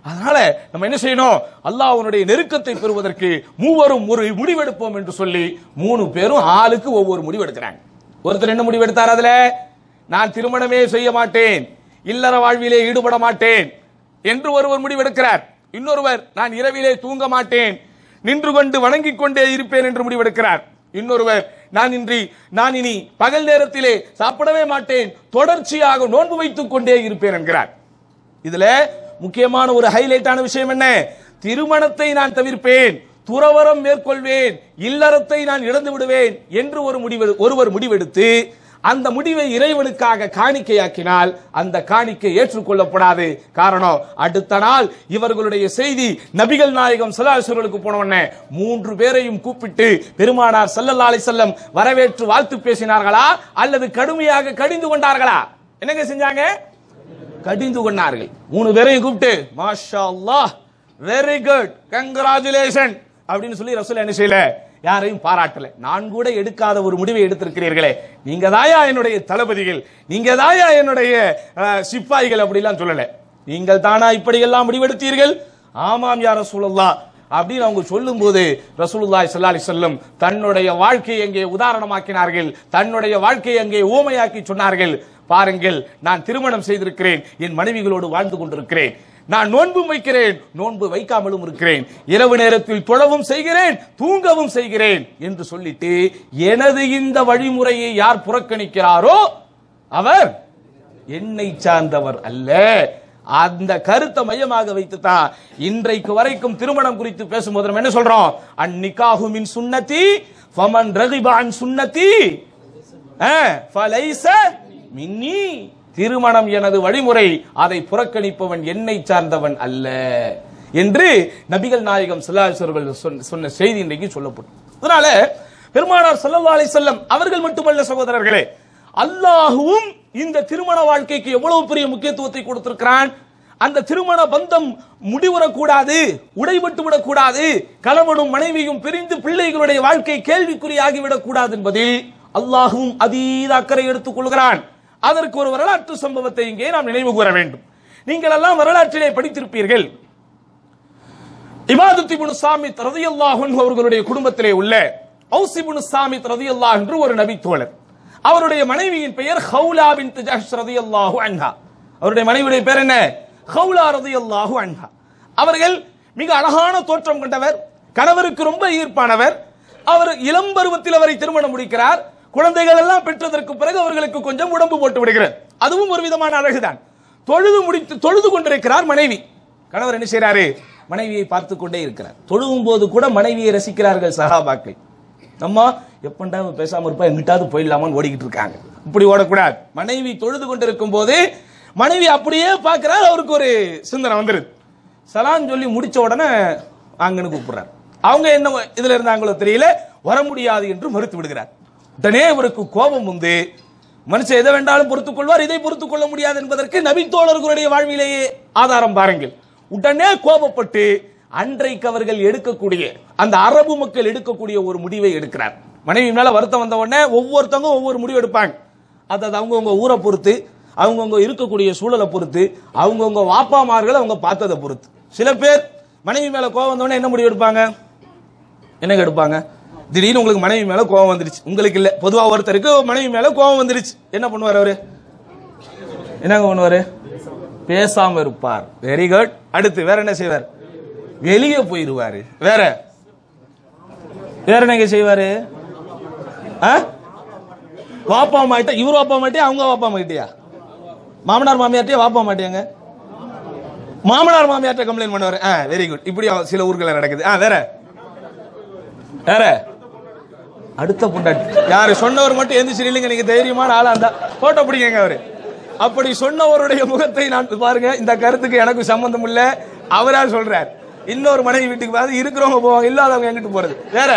அதனால நம்ம என்ன செய்யணும் அல்லாஹ்வுடைய நெருக்கத்தை பெறுவதற்கு மூவரும் ஒரு முடிவெடுப்போம் என்று சொல்லி மூணு பேரும் ஆளுக்கு ஒவ்வொரு முடிவு எடுக்கிறாங்க ஒருத்தர் என்ன முடிவு எடுத்தார் அதுல நான் திருமணமே செய்ய மாட்டேன் இல்லற வாழ்விலே ஈடுபட மாட்டேன் என்று ஒருவர் முடிவெடுக்கிறார் இன்னொருவர் நான் இரவிலே தூங்க மாட்டேன் நின்று கொண்டு வணங்கிக் கொண்டே இருப்பேன் என்று முடிவெடுக்கிறார் இன்னொருவர் நான் இன்றி நான் இனி பகல் நேரத்திலே சாப்பிடவே மாட்டேன் தொடர்ச்சியாக நோன்பு வைத்துக் கொண்டே இருப்பேன் என்கிறார் இதுல முக்கியமான ஒரு ஹைலைட்டான விஷயம் என்ன திருமணத்தை நான் தவிர்ப்பேன் துறவரம் மேற்கொள்வேன் இல்லறத்தை நான் இழந்து விடுவேன் என்று ஒரு முடிவு ஒருவர் முடிவெடுத்து அந்த முடிவை இறைவனுக்காக காணிக்கையாக்கினால் அந்த காணிக்கை ஏற்றுக்கொள்ளப்படாது காரணம் அடுத்த நாள் இவர்களுடைய செய்தி நபிகள் நாயகம் சல்லாசர்களுக்கு போன உடனே மூன்று பேரையும் கூப்பிட்டு பெருமானார் ஸல்லல்லாஹு அலைஹி வஸல்லம் வரவேற்று வாழ்த்து பேசினார்களா அல்லது கடுமையாக கடிந்து கொண்டார்களா என்னங்க செஞ்சாங்க கடிந்து கொண்டார்கள் மூணு பேரையும் கூப்பிட்டு மாஷா அல்லாஹ் வெரி குட் கங்கராச்சுலேஷன் அப்படின்னு சொல்லி ரசூல் என்ன செய்யல யாரையும் பாராட்டல நான் கூட எடுக்காத ஒரு முடிவை எடுத்திருக்கிறீர்களே நீங்க தாயா என்னுடைய தளபதிகள் நீங்க தாயா என்னுடைய அஹ், சிப்பாய்கள் அப்படிலாம் சொல்லல நீங்கள் தானா இப்படி எல்லாம் முடிவெடுத்தீர்கள் ஆமாம் யா ரசூலுல்லாஹ் அப்படின்னு அவங்க சொல்லும்போது ரசூலுல்லாஹி ஸல்லல்லாஹு அலைஹி வஸல்லம் தன்னுடைய வாழ்க்கையை அங்கே உதாரணமாக்கினார்கள் தன்னுடைய வாழ்க்கையை அங்கே ஊமையாக்கி சொன்னார்கள் பாருங்கள் நான் திருமணம் செய்திருக்கிறேன் என் மனைவிகளோடு வாழ்ந்து கொண்டிருக்கிறேன் நான் நோன்பும் வைக்கிறேன் நோன்பு வைக்காமலும் இருக்கிறேன் இரவு நேரத்தில் தொழவும் செய்கிறேன் தூங்கவும் செய்கிறேன் என்று சொல்லிட்டு எனது இந்த வழிமுறையை யார் புறக்கணிக்கிறாரோ அவர் என்னை சார்ந்தவர் அல்ல அந்த கருத்தை மையமாக வைத்து தான் இன்றைக்கு வரைக்கும் திருமணம் குறித்து பேசும்போது நம்ம என்ன சொல்றோம் அந்நிகாஹு மின் சுன்னதி ஃபமன் ரகிபான் சுன்னதி அஹ், ஃபலைஸ மின்னி திருமணம் எனது வழிமுறை அதை புறக்கணிப்பவன் என்னை சார்ந்தவன் அல்ல என்று நபிகள் நாயகம் சிலாசர்கள் சொன்ன செய்தி இன்றைக்கு சொல்லப்படும் அதனால பெருமானார் ஸல்லல்லாஹு அலைஹி வஸல்லம் அவர்கள் மட்டுமல்ல சகோதரர்களே அல்லாஹுவும் இந்த திருமண வாழ்க்கைக்கு எவ்வளவு பெரிய முக்கியத்துவத்தை கொடுத்திருக்கிறான் அந்த திருமண பந்தம் முடிவுறக்கூடாது உடைபட்டு விடக்கூடாது கணவனும் மனைவியும் பிரிந்து பிள்ளைகளுடைய வாழ்க்கை கேள்விக்குறியாகிவிடக் கூடாது என்பதில் அல்லாஹுவும் அதீத அக்கறை எடுத்துக் கொள்கிறான் அதற்கு ஒரு வரலாற்று சம்பவத்தை இங்கே நாம் நினைவு கூற வேண்டும் நீங்கள் எல்லாம் வரலாற்றிலே படித்திருப்பீர்கள் இபாதத் இப்னு சாமித் ரலியல்லாஹு அன்ஹு அவர்களுடைய குடும்பத்திலே உள்ள ஔஸ் இப்னு சாமித் ரலியல்லாஹு என்று ஒரு நபி தோழர் அவருடைய மனைவியின் பெயர் ஹவுலா பின்த் ஜஹ்ஷ் ரலியல்லாஹு அன்ஹா அவருடைய மனைவியுடைய பேர் என்ன ஹவுலா ரலியல்லாஹு அன்ஹா அவர்கள் மிக அழகான தோற்றம் கொண்டவர் கணவருக்கு ரொம்ப ஈர்ப்பானவர் அவர் இளம் பருவத்தில் அவரை திருமணம் முடிக்கிறார் குழந்தைகள் எல்லாம் பெற்றதற்கு பிறகு அவர்களுக்கு கொஞ்சம் உடம்பு போட்டு விடுகிறது அதுவும் ஒரு விதமான அழகுதான் தொழுது முடித்து தொழுது கொண்டிருக்கிறார் மனைவி கணவர் என்ன செய்றாரு மனைவியை பார்த்து கொண்டே இருக்கிறார் தொழுகும் போது கூட மனைவியை ரசிக்கிறார்கள் சகாபாக்கள் நம்ம எப்பண்டா இவன் பேசாம இருப்பா எங்கிட்டாவது போயிடலாமான்னு ஓடிக்கிட்டு இருக்காங்க இப்படி ஓடக்கூடாது மனைவி தொழுது கொண்டிருக்கும் போது மனைவி அப்படியே பார்க்கிறார் அவருக்கு ஒரு சிந்தனை வந்துருது சலான் சொல்லி முடிச்ச உடனே அங்கன்னு கூப்பிடுறார் அவங்க என்ன இதுல இருந்தாங்களோ தெரியல வர முடியாது என்று மறுத்து விடுகிறார் உடனே இவருக்கு கோபம் வந்து மனுஷன் எதை வேண்டாலும் பொறுத்துக் கொள்வார் இதை பொறுத்துக் கொள்ள முடியாது என்பதற்கு நபித்தோழர்களுடைய வாழ்விலேயே ஆதாரம் பாருங்கள் உடனே கோபப்பட்டு அன்றைக்கு அவர்கள் எடுக்கக்கூடிய அந்த அரபு மக்கள் எடுக்கக்கூடிய ஒரு முடிவை எடுக்கிறார் மனைவி மேல வருத்தம் வந்த உடனே ஒவ்வொருத்தவங்க ஒவ்வொரு முடிவு எடுப்பாங்க அது அது அவங்கவுங்க ஊரை பொறுத்து அவங்கவுங்க இருக்கக்கூடிய சூழலை பொறுத்து அவங்கவுங்க வாப்பாமார்களை அவங்க பார்த்ததை பொறுத்து சில பேர் மனைவி மேல கோவம் வந்தவொடனே என்ன முடிவு எடுப்பாங்க என்னங்க எடுப்பாங்க திடீர்னு உங்களுக்கு மனைவி மேல கோவம் வந்துருச்சு உங்களுக்கு இல்ல பொதுவா ஒருத்தருக்கு மனைவி மேல கோவம் வந்துருச்சு என்ன பண்ணுவார் அவரு என்னங்க பண்ணுவாரு பேசாம இருப்பார் வெரி குட் அடுத்து வேற என்ன செய்வார் வெளியே போயிருவாரு வேற வேற என்னங்க செய்வாரு ஆ? வாப்பா மாட்டே இவர் வாப்பா மாட்டே அவங்க வாப்பா மாட்டியா மாமனார் மாமியார்ட்டே வாப்பா மாட்டியாங்க மாமனார் மாமியார்ட்ட கம்ப்ளைண்ட் பண்ணுவாரு ஆ வெரி குட் இப்படி சில ஊர்கள்ல நடக்குது ஆ வேற வேற அடுத்த பொண்டாட்டி யாரு சொன்னவர் மட்டும் எந்திரிச்சு நில்லுங்க நீங்க தைரியமான ஆளா இருந்தா போட்டோ பிடிங்க அவரு அப்படி சொன்னவருடைய முகத்தை நான் பாருங்க இந்த கருத்துக்கு எனக்கு சம்பந்தம் இல்ல அவரா சொல்றார் இன்னொரு மனைவி வீட்டுக்கு பார்த்து இருக்கிறவங்க போவாங்க இல்லாதவங்க எங்கிட்டு போறது வேற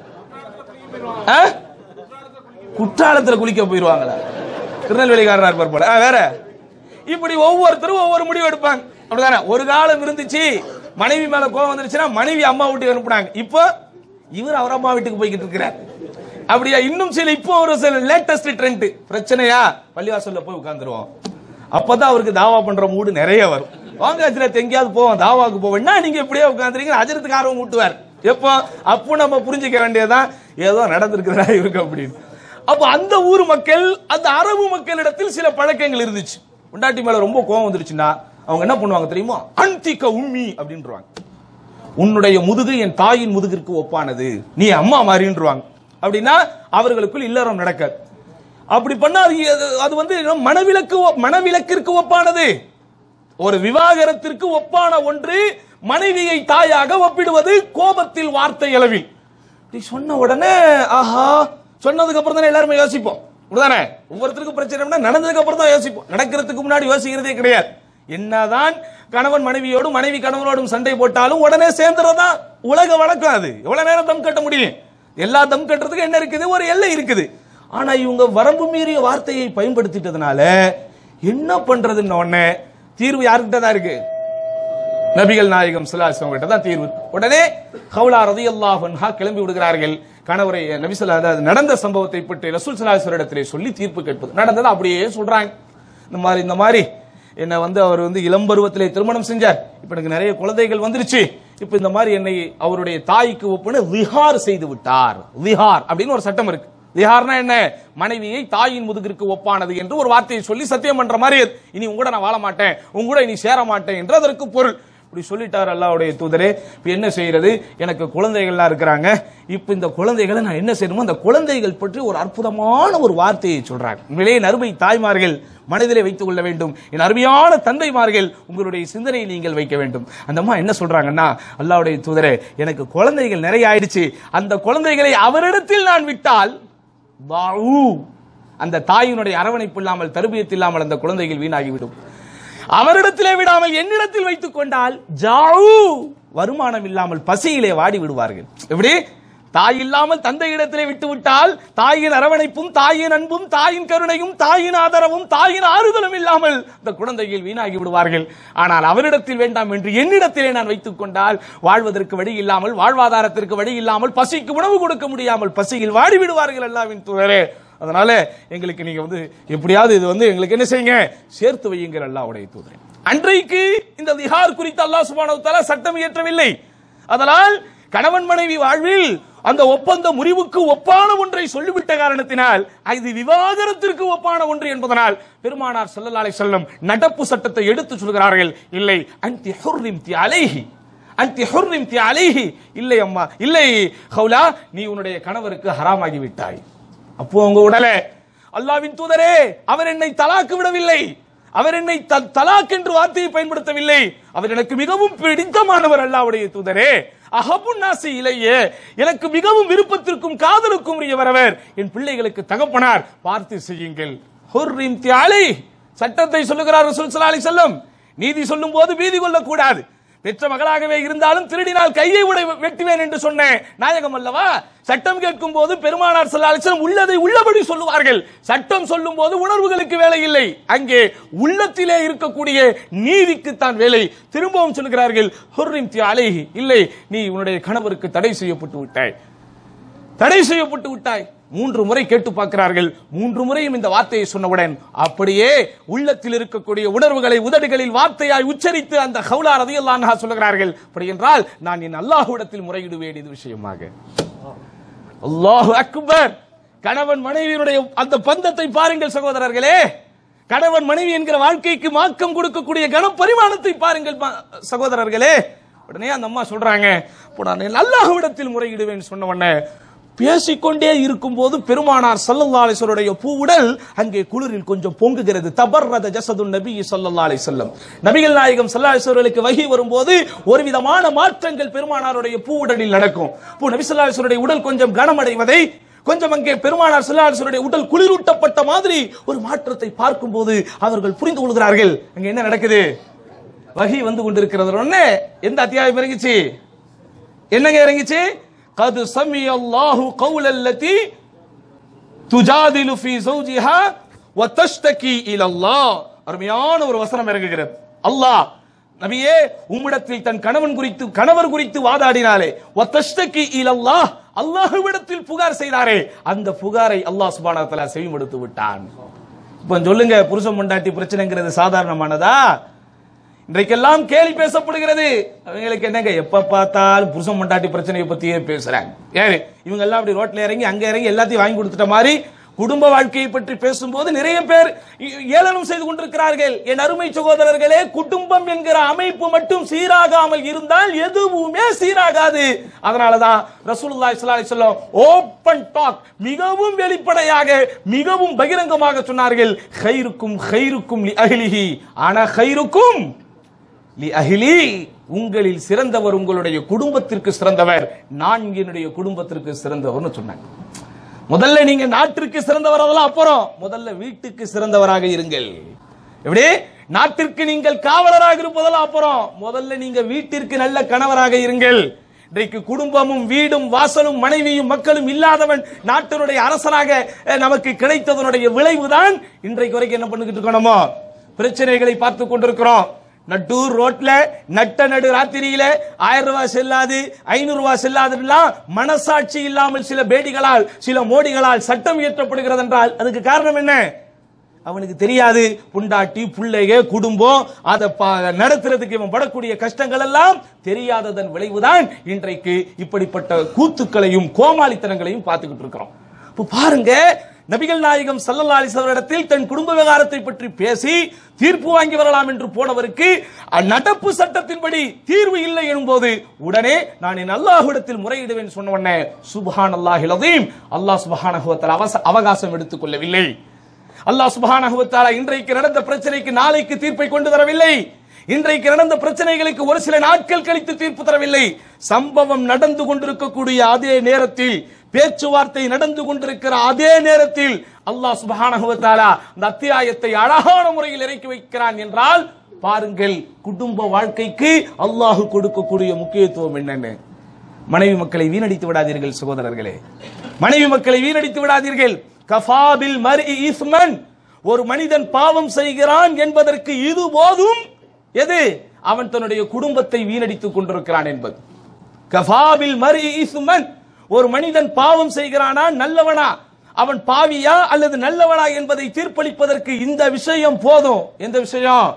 ஆ? குற்றாலத்துல குளிக்க போயிருவாங்களா திருநெல்வேலிக்காரனா இருப்பார் போல ஆ, வேற இப்படி ஒவ்வொருத்தரும் ஒவ்வொரு முடிவு எடுப்பாங்க அப்படிதானே ஒரு காலம் இருந்துச்சு மனைவி மேல கோவம் வந்துருச்சுன்னா மனைவி அம்மா வீட்டுக்கு அனுப்புனாங்க இப்போ இவர் அவர் அம்மா வீட்டுக்கு போய்கிட்டு இருக்கிறார் அப்படியா இன்னும் சில இப்போ ஒரு சில லேட்டஸ்ட் ட்ரெண்ட் பிரச்சனையா பள்ளிவாசல்ல போய் உட்கார்ந்துருவோம் அப்பதான் அவருக்கு தாவா பண்ற மூடு நிறைய வரும் வாங்க ஹஜ்ரத் எங்கேயாவது போவோம் தாவாக்கு போவோம்னா நீங்க இப்படியே உட்காந்துருக்கீங்க ஹஜரத்துக்கு ஆர்வம் ஊட்டுவார் எப்போ அப்போ நம்ம புரிஞ்சுக்க வேண்டியதுதான் ஏதோ நடந்திருக்கிறதா இருக்கு அப்படின்னு அப்ப அந்த ஊர் மக்கள் அந்த அரபு மக்களிடத்தில் சில பழக்கங்கள் இருந்துச்சு பொண்டாட்டி மேல ரொம்ப கோவம் வந்துருச்சுன்னா அவங்க என்ன பண்ணுவாங்க தெரியுமா அன்திக்க உம்மி அப்படின்றாங்க உன்னுடைய முதுகு என் தாயின் முதுகிற்கு ஒப்பானது நீ அம்மா மாறின்றுவாங்க அப்படின்னா அவர்களுக்குள் இல்லறம் நடக்காது அப்படி பண்ணா அது அது வந்து என்ன, மனவிலக்கு ஒ- மனவிலக்கிற்கு ஒப்பானது ஒரு விவாகரத்திற்கு ஒப்பான ஒன்று மனைவியை தாயாக ஒப்பிடுவது கோபத்தில் வார்த்தை அளவில் இப்படி சொன்ன உடனே ஆஹா சொன்னதுக்கு அப்புறம் தானே எல்லாருமே யோசிப்போம் அப்படிதானே ஒவ்வொருத்தருக்கும் பிரச்சனை நடந்ததுக்கு அப்புறம் தான் யோசிப்போம் நடக்கிறதுக்கு முன்னாடி யோசிக்கிறதே கிடையாது என்னதான் கணவன் மனைவியோடும் மனைவி கணவனோடும் சண்டை போட்டாலும் உடனே சேர்ந்துறதா உலக வழக்கம் அது எவ்வளவு நேரம் தம் கட்ட முடியும் எல்லா தம் கட்டுறதுக்கு என்ன இருக்குது ஒரு எல்லை இருக்குது ஆனா இவங்க வரம்பு மீறிய வார்த்தையை பயன்படுத்திட்டதுனால என்ன பண்றதுன்னு உடனே தீர்வு யாருக்கிட்ட தான் இருக்கு நபிகள் நாயகம் ஸல்லல்லாஹு கிட்ட தான் தீர்வு உடனே ஹவுலா ரதியல்லாஹு அன்ஹா கிளம்பி விடுகிறார்கள் கணவரை நபி ஸல்லல்லாஹு அதாவது நடந்த சம்பவத்தை பற்றி ரசூல் ஸல்லல்லாஹு அலைஹி இடத்திலே சொல்லி தீர்ப்பு கேட்பது நடந்தது அப்படியே சொல்றாங்க இந்த மாதிரி இந்த மாதிரி என்ன வந்து அவர் வந்து இளம் பருவத்திலே திருமணம் செஞ்சார் இப்ப எனக்கு நிறைய குழந்தைகள் வந்துருச்சு இப்ப இந்த மாதிரி என்னை அவருடைய தாய்க்கு ஒப்புன்னு விஹார் செய்து விட்டார் விஹார் அப்படின்னு ஒரு சட்டம் இருக்கு விஹார்னா என்ன மனைவியை தாயின் முதுகிற்கு ஒப்பானது என்று ஒரு வார்த்தையை சொல்லி சத்தியம் பண்ற மாதிரி அது. இனி உங்க கூட நான் வாழ மாட்டேன் உங்க கூட இனி சேர மாட்டேன் என்று அதற்கு பொருள் இப்படி சொல்லிட்டார் அல்லாஹ்வுடைய தூதரே இப்ப என்ன செய்யறது எனக்கு குழந்தைகள்லாம் இருக்கிறாங்க இப்ப இந்த குழந்தைகளை நான் என்ன செய்யணுமோ அந்த குழந்தைகள் பற்றி ஒரு அற்புதமான ஒரு வார்த்தையை சொல்றாங்க உண்மையிலேயே நறுமை தாய்மார்கள் மனதிலே வைத்துக் கொள்ள வேண்டும் என் அருமையான தந்தைமார்கள் உங்களுடைய சிந்தனையை நீங்கள் வைக்க வேண்டும் அந்த அம்மா என்ன சொல்றாங்கன்னா அல்லாஹ்வுடைய தூதரே எனக்கு குழந்தைகள் நிறைய ஆயிடுச்சு அந்த குழந்தைகளை அவரிடத்தில் நான் விட்டால் தாவு. அந்த தாயினுடைய அரவணைப்பு இல்லாமல் தருபியத்து இல்லாமல் அந்த குழந்தைகள் வீணாகிவிடும் அவரிடத்திலே விடாமல் என்னிடத்தில் வைத்துக் கொண்டால் ஜாவு வருமானம் இல்லாமல் பசியிலே வாடி விடுவார்கள் எப்படி தாய் இல்லாமல் தந்தை இடத்திலே விட்டு விட்டால் தாயின் அரவணைப்பும் தாயின் அன்பும் தாயின் கருணையும் தாயின் ஆதரவும் தாயின் ஆறுதலும் இல்லாமல் இந்த குழந்தைகள் வீணாகி விடுவார்கள் ஆனால் அவரிடத்தில் வேண்டாம் என்று என்னிடத்திலே நான் வைத்துக் கொண்டால் வாழ்வதற்கு வழி இல்லாமல் வாழ்வாதாரத்திற்கு வழி இல்லாமல் பசிக்கு உணவு கொடுக்க முடியாமல் பசியில் வாடி விடுவார்கள் எல்லாவின் தூதரே அதனால எங்களுக்கு நீங்க வந்து எப்படியாவது இது வந்து எங்களுக்கு என்ன செய்யுங்க சேர்த்து வையுங்கள் அல்லாஹ்வுடைய தூதரே அன்றைக்கு இந்த திஹார் குறித்து அல்லாஹ் சுப்ஹானஹு வ தஆலா சட்டம் இயற்றவில்லை அதனால் கணவன் மனைவி வாழ்வில் அந்த ஒப்பந்த முறிவுக்கு ஒப்பான ஒன்றை சொல்லிவிட்ட காரணத்தினால் இது விவாகரத்திற்கு ஒப்பான ஒன்று என்பதனால் பெருமானார் ஸல்லல்லாஹு அலைஹி வஸல்லம் நடப்பு சட்டத்தை எடுத்து சொல்கிறார்கள் இல்லை அன்தி ஹுர்ரிம்தி அலைஹி அன்தி ஹுர்ரிம்தி அலைஹி இல்லை அம்மா இல்லை ஹவுலா நீ உன்னுடைய கணவருக்கு ஹராமாகி விட்டாய் அப்போ உங்க உடலே அல்லாவின் தூதரே அவர் என்னை தலாக்கு விடவில்லை அவர் என்னை த- தலாக் என்று வார்த்தையை பயன்படுத்தவில்லை அவர் எனக்கு மிகவும் பிடித்தமானவர் அல்லாவுடைய தூதரே அஹபுன் நாசி இலையே எனக்கு மிகவும் விருப்பத்திற்கும் காதலுக்கும் உரியவர் அவர் என் பிள்ளைகளுக்கு தகப்பனார் பார்த்து செய்யுங்கள் ஹுர்ரிம் தியாலை சட்டத்தை சொல்லுகிறார் ரசூல் ஸல்லல்லாஹு அலைஹி வஸல்லம் நீதி சொல்லும் போது பீதி கொள்ளக்கூடாது பெற்ற மகளாகவே இருந்தாலும் திருடினால் கையை உடை வெட்டுவேன் என்று சொன்னேன் நாயகம் அல்லவா சட்டம் கேட்கும் போது பெருமானார் செல்லாலிசம் உள்ளதை உள்ளபடி சொல்லுவார்கள் சட்டம் சொல்லும் போது உணர்வுகளுக்கு வேலை இல்லை அங்கே உள்ளத்திலே இருக்கக்கூடிய நீதிக்கு தான் வேலை திரும்பவும் சொல்கிறார்கள் ஹுர்ரிம் தி அலைஹி இல்லை நீ உன்னுடைய கணவருக்கு தடை செய்யப்பட்டு விட்டாய் தடை செய்யப்பட்டு விட்டாய் மூன்று முறை கேட்டு பார்க்கிறார்கள் மூன்று முறையும் இந்த வார்த்தையை சொன்னவுடன் அப்படியே உள்ளத்தில் இருக்கக்கூடிய உணர்வுகளை உதடுகளில் வார்த்தையாய் உச்சரித்து அந்த ஹவுலா ரதியல்லாஹு அன்ஹா சொல்லுகிறார்கள் அப்படி என்றால் நான் என் அல்லாஹ்விடத்தில் முறையிடுவேன் இது விஷயமாக அல்லாஹு அக்பர் கணவன் மனைவியினுடைய அந்த பந்தத்தை பாருங்கள் சகோதரர்களே கணவன் மனைவி என்கிற வாழ்க்கைக்கு மாக்கம் கொடுக்கக்கூடிய கனப்பரிமாணத்தை பாருங்கள் பா- சகோதரர்களே உடனே அந்த அம்மா சொல்றாங்க இப்போ நான் என் அல்லாஹ்விடத்தில் முறையிடுவேன் சொன்ன உடனே பேசிக்கொண்டே இருக்கும்போது பெருமானார் ஸல்லல்லாஹு அலைஹி வஸல்லுடைய பூவுடல் அங்கே குளிரில் கொஞ்சம் பொங்குகிறது தபர்ரத ஜஸதுன் நபி ஸல்லல்லாஹு அலைஹி வஸல்லம் நபிகள் நாயகம் ஸல்லல்லாஹு அலைஹி வஸல்லுக்கு வஹி வரும்போது ஒரு விதமான மாற்றங்கள் பெருமானாருடைய பூவுடலில் நடக்கும் இப்போ நபி ஸல்லல்லாஹு அலைஹி வஸல்லுடைய உடல் கொஞ்சம் கனமடைவதை கொஞ்சம் அங்கே பெருமானார் ஸல்லல்லாஹு அலைஹி வஸல்லுடைய உடல் குளிரூட்டப்பட்ட மாதிரி ஒரு மாற்றத்தை பார்க்கும்போது அவர்கள் புரிந்து கொள்கிறார்கள் அங்க என்ன நடக்குது வஹி வந்து கொண்டிருக்கிறது உடனே எந்த அத்தியாயம் இறங்கிச்சு என்னங்க இறங்கிச்சு قد سمي الله قول التي تجادل في زوجها وتشتكي الى الله அருமையான ஒரு வசனம் இறங்குகிறது அல்லாஹ் நபியே உம்மிடத்தில் தன் கணவன் குறித்து கணவர் குறித்து வாதாடினாலே வத்தஷ்டகி இலல்லாஹ் அல்லாஹ்விடத்தில் புகார் செய்தாரே அந்த புகாரை அல்லாஹ் சுப்ஹானஹு வ தஆலா செவிமடுத்து விட்டான் இப்போ சொல்லுங்க புருஷன் பொண்டாட்டி பிரச்சனைங்கிறது சாதாரணமானதா இன்றைக்கெல்லாம் கேலி பேசப்படுகிறது அவங்களுக்கு என்னங்க எப்ப பார்த்தாலும் புருஷன் மண்டாட்டி பிரச்சனையை பத்தியே பேசுறாங்க யாரு இவங்க எல்லாம் அப்படி ரோட்ல இறங்கி அங்க இறங்கி எல்லாத்தையும் வாங்கி கொடுத்துட்ட மாதிரி குடும்ப வாழ்க்கையை பற்றி பேசும்போது நிறைய பேர் ஏ- ஏளனம் செய்து கொண்டிருக்கிறார்கள் என் அருமை சகோதரர்களே குடும்பம் என்கிற அமைப்பு மட்டும் சீராகாமல் இருந்தால் எதுவுமே சீராகாது அதனாலதான் ரசூலுல்லாஹி ஸல்லல்லாஹு அலைஹி வஸல்லம் ஓபன் டாக் மிகவும் வெளிப்படையாக மிகவும் பகிரங்கமாக சொன்னார்கள் ஹைருக்கும் ஹைருக்கும் லி அஹ்லிஹி ஆனா ஹைருக்கும் லி அஹ்லி உங்களில் சிறந்தவர் உங்களுடைய குடும்பத்திற்கு சிறந்தவர் நான் என்னுடைய குடும்பத்திற்கு சிறந்தவர்னு சொன்னாங்க முதல்ல நீங்க நாட்டிற்கு சிறந்தவர் அதெல்லாம் அப்புறம் முதல்ல வீட்டுக்கு சிறந்தவராக இருங்கள் எப்படி நாட்டிற்கு நீங்கள் காவலராக இருப்பதெல்லாம் அப்புறம் முதல்ல நீங்க வீட்டிற்கு நல்ல கணவராக இருங்கள் இன்றைக்கு குடும்பமும் வீடும் வாசலும் மனைவியும் மக்களும் இல்லாதவன் நாட்டினுடைய அரசனாக அஹ், நமக்கு கிடைத்ததனுடைய விளைவுதான் இன்றைக்கு வரைக்கும் என்ன பண்ணிக்கிட்டு இருக்கோம் நம்ம பிரச்சனைகளை பார்த்து கொண்டிருக்கிறோம் நட்டூர் ரோட்ல நட்ட நடு ராத்திரியில ஆயிரம் ரூபாய் செல்லாது ஐநூறு ரூபாய் செல்லாதுலாம் மனசாட்சி இல்லாமல் சில பேடிகளால் சில மோடிகளால் சட்டம் இயற்றப்படுகிறது என்றால் அதுக்கு காரணம் என்ன அவனுக்கு தெரியாது புண்டாட்டி பிள்ளைக குடும்பம் அதை ப- நடத்துறதுக்கு இவன் படக்கூடிய கஷ்டங்கள் எல்லாம் தெரியாததன் விளைவுதான் இன்றைக்கு இப்படிப்பட்ட கூத்துக்களையும் கோமாளித்தனங்களையும் பார்த்துக்கிட்டு இருக்கிறோம் இப்போ பாருங்க நபிகள் நாயகம் சல்லல்லா அலிசவரிடத்தில் தன் குடும்ப விவகாரத்தை பற்றி பேசி தீர்ப்பு வாங்கி வரலாம் என்று போனவருக்கு நடப்பு சட்டத்தின்படி தீர்வு இல்லை எனும்போது உடனே நான் என் அல்லாஹ்விடத்தில் முறையிடுவேன் சொன்ன உடனே சுபஹான் அல்லாஹில் அல்லாஹ் சுபஹானஹுவத்தால் அவகாசம் எடுத்துக் கொள்ளவில்லை அல்லாஹ் சுப்ஹானஹு வ தஆலா இன்றைக்கு நடந்த பிரச்சனைக்கு நாளைக்கு தீர்ப்பை கொண்டு வரவில்லை இன்றைக்கு நடந்த பிரச்சனைகளுக்கு ஒரு சில நாட்கள் கழித்து தீர்ப்பு தரவில்லை சம்பவம் நடந்து கொண்டிருக்கக்கூடிய அதே நேரத்தில் பேச்சுவார்த்தை நடந்து கொண்டிருக்கிற அதே நேரத்தில் அல்லாஹ் சுப்ஹானஹு வ தஆலா அந்த அத்தியாயத்தை அழகான முறையில் இறக்கி வைக்கிறான் என்றால் பாருங்கள் குடும்ப வாழ்க்கைக்கு அல்லாஹ் கொடுக்கக்கூடிய முக்கியத்துவம் என்னன்னு மனைவி மக்களை வீணடித்து விடாதீர்கள் சகோதரர்களே மனைவி மக்களை வீணடித்து விடாதீர்கள் கஃபாபில் மர்இ இஸ்மன் ஒரு மனிதன் பாவம் செய்கிறான் என்பதற்கு இது போதும் எது அவன் தன்னுடைய குடும்பத்தை வீணடித்துக் கொண்டிருக்கிறான் என்பது கஃபாபில் மர்இ இஸ்மன் ஒரு மனிதன் பாவம் செய்கிறானா நல்லவனா அவன் பாவியா அல்லது நல்லவனா என்பதை தீர்ப்பளிப்பதற்கு இந்த விஷயம் போதும் எந்த விஷயம்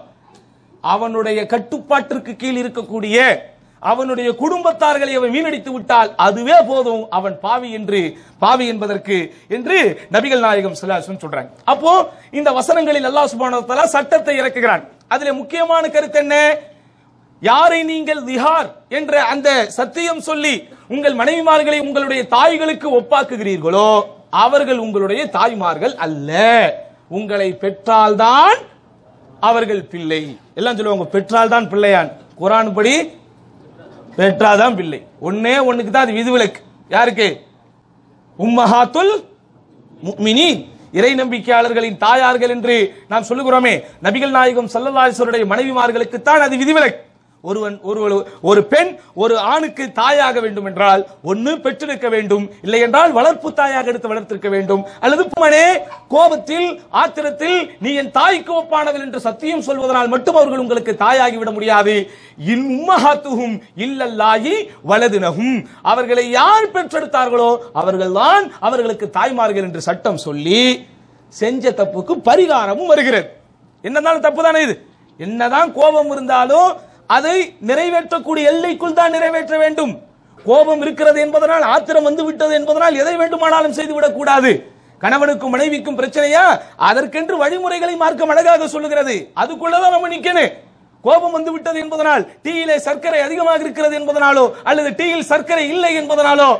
அவனுடைய கட்டுப்பாட்டிற்கு கீழ் இருக்கக்கூடிய அவனுடைய குடும்பத்தார்களை அவன் வீணடித்து விட்டால் அதுவே போதும் அவன் பாவி என்று பாவி என்பதற்கு என்று நபிகள் நாயகம் ஸல்லல்லாஹு சொல்றாங்க அப்போ இந்த வசனங்களில் அல்லாஹ் சுப்ஹானஹு வ தஆலா சட்டத்தை இறக்குகிறான் அதுல முக்கியமான கருத்து என்ன யாரை நீங்கள் திஹார் என்ற அந்த சத்தியம் சொல்லி உங்கள் மனைவிமார்களை உங்களுடைய தாய்களுக்கு ஒப்பாக்குகிறீர்களோ அவர்கள் உங்களுடைய தாய்மார்கள் அல்ல உங்களை பெற்றால்தான் அவர்கள் பிள்ளை எல்லாம் சொல்லுவாங்க பெற்றால் தான் பிள்ளையான் குரான் படி பெற்றாதான் பிள்ளை ஒன்னே ஒண்ணுக்கு தான் அது விதிவிலக்கு யாருக்கு உம்மஹாத்துல் முஃமினீன் இறை நம்பிக்கையாளர்களின் தாயார்கள் என்று நாம் சொல்லுகிறோமே நபிகள் நாயகம் சல்லல்லாஹுடைய மனைவிமார்களுக்கு தான் அது விதிவிலக்கு ஒருவன் ஒரு ஒரு- ஒரு பெண் ஒரு ஆணுக்கு தாயாக வேண்டும் என்றால் ஒன்னு பெற்றெடுக்க வேண்டும் இல்லை என்றால் வளர்ப்பு தாயாக எடுத்து வளர்த்திருக்க வேண்டும் அல்லது மனே கோபத்தில் ஆத்திரத்தில் நீ என் தாய்க்கு ஒப்பானவள் என்று சத்தியம் சொல்வதனால் மட்டும் அவர்கள் உங்களுக்கு தாயாகி விட முடியாது இன் உம்மஹாத்துஹும் இல்லல்லாஹி வலதுனஹும் அவர்களை யார் பெற்றெடுத்தார்களோ அவர்கள்தான் அவர்களுக்கு தாய்மார்கள் என்று சட்டம் சொல்லி செஞ்ச தப்புக்கு பரிகாரமும் வருகிறது என்னதான் தப்பு தானே இது என்னதான் கோபம் இருந்தாலும் அதை நிறைவேற்றக்கூடிய எல்லைக்குள் தான் நிறைவேற்ற வேண்டும் கோபம் இருக்கிறது என்பதனால் ஆத்திரம் வந்து விட்டது என்பதனால் எதை வேண்டுமானாலும் செய்துவிடக் கூடாது கணவனுக்கும் மனைவிக்கும் பிரச்சனையா அதற்கென்று வழிமுறைகளை மார்க்கம் அழகாக சொல்லுகிறது அதுக்குள்ளதான் நம்ம நிக்கணும் கோபம் வந்து விட்டது என்பதனால் டீயிலே சர்க்கரை அதிகமாக இருக்கிறது என்பதனாலோ அல்லது டீயில் சர்க்கரை இல்லை என்பதனாலோ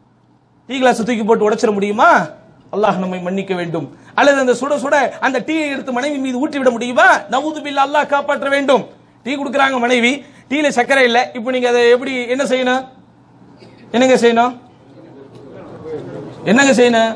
டீ கிளாஸ் தூக்கி போட்டு உடைச்சிட முடியுமா அல்லாஹ் நம்மை மன்னிக்க வேண்டும் அல்லது அந்த சுட சுட அந்த டீயை எடுத்து மனைவி மீது ஊற்றி விட முடியுமா நவுது பில் அல்லாஹ் காப்பாற்ற வேண்டும் டீ கொடுக்குறாங்க மனைவி டீல சர்க்கரை இல்லை இப்போ நீங்க அதை எப்படி என்ன செய்யணும் என்னங்க செய்யணும் என்னங்க செய்யணும்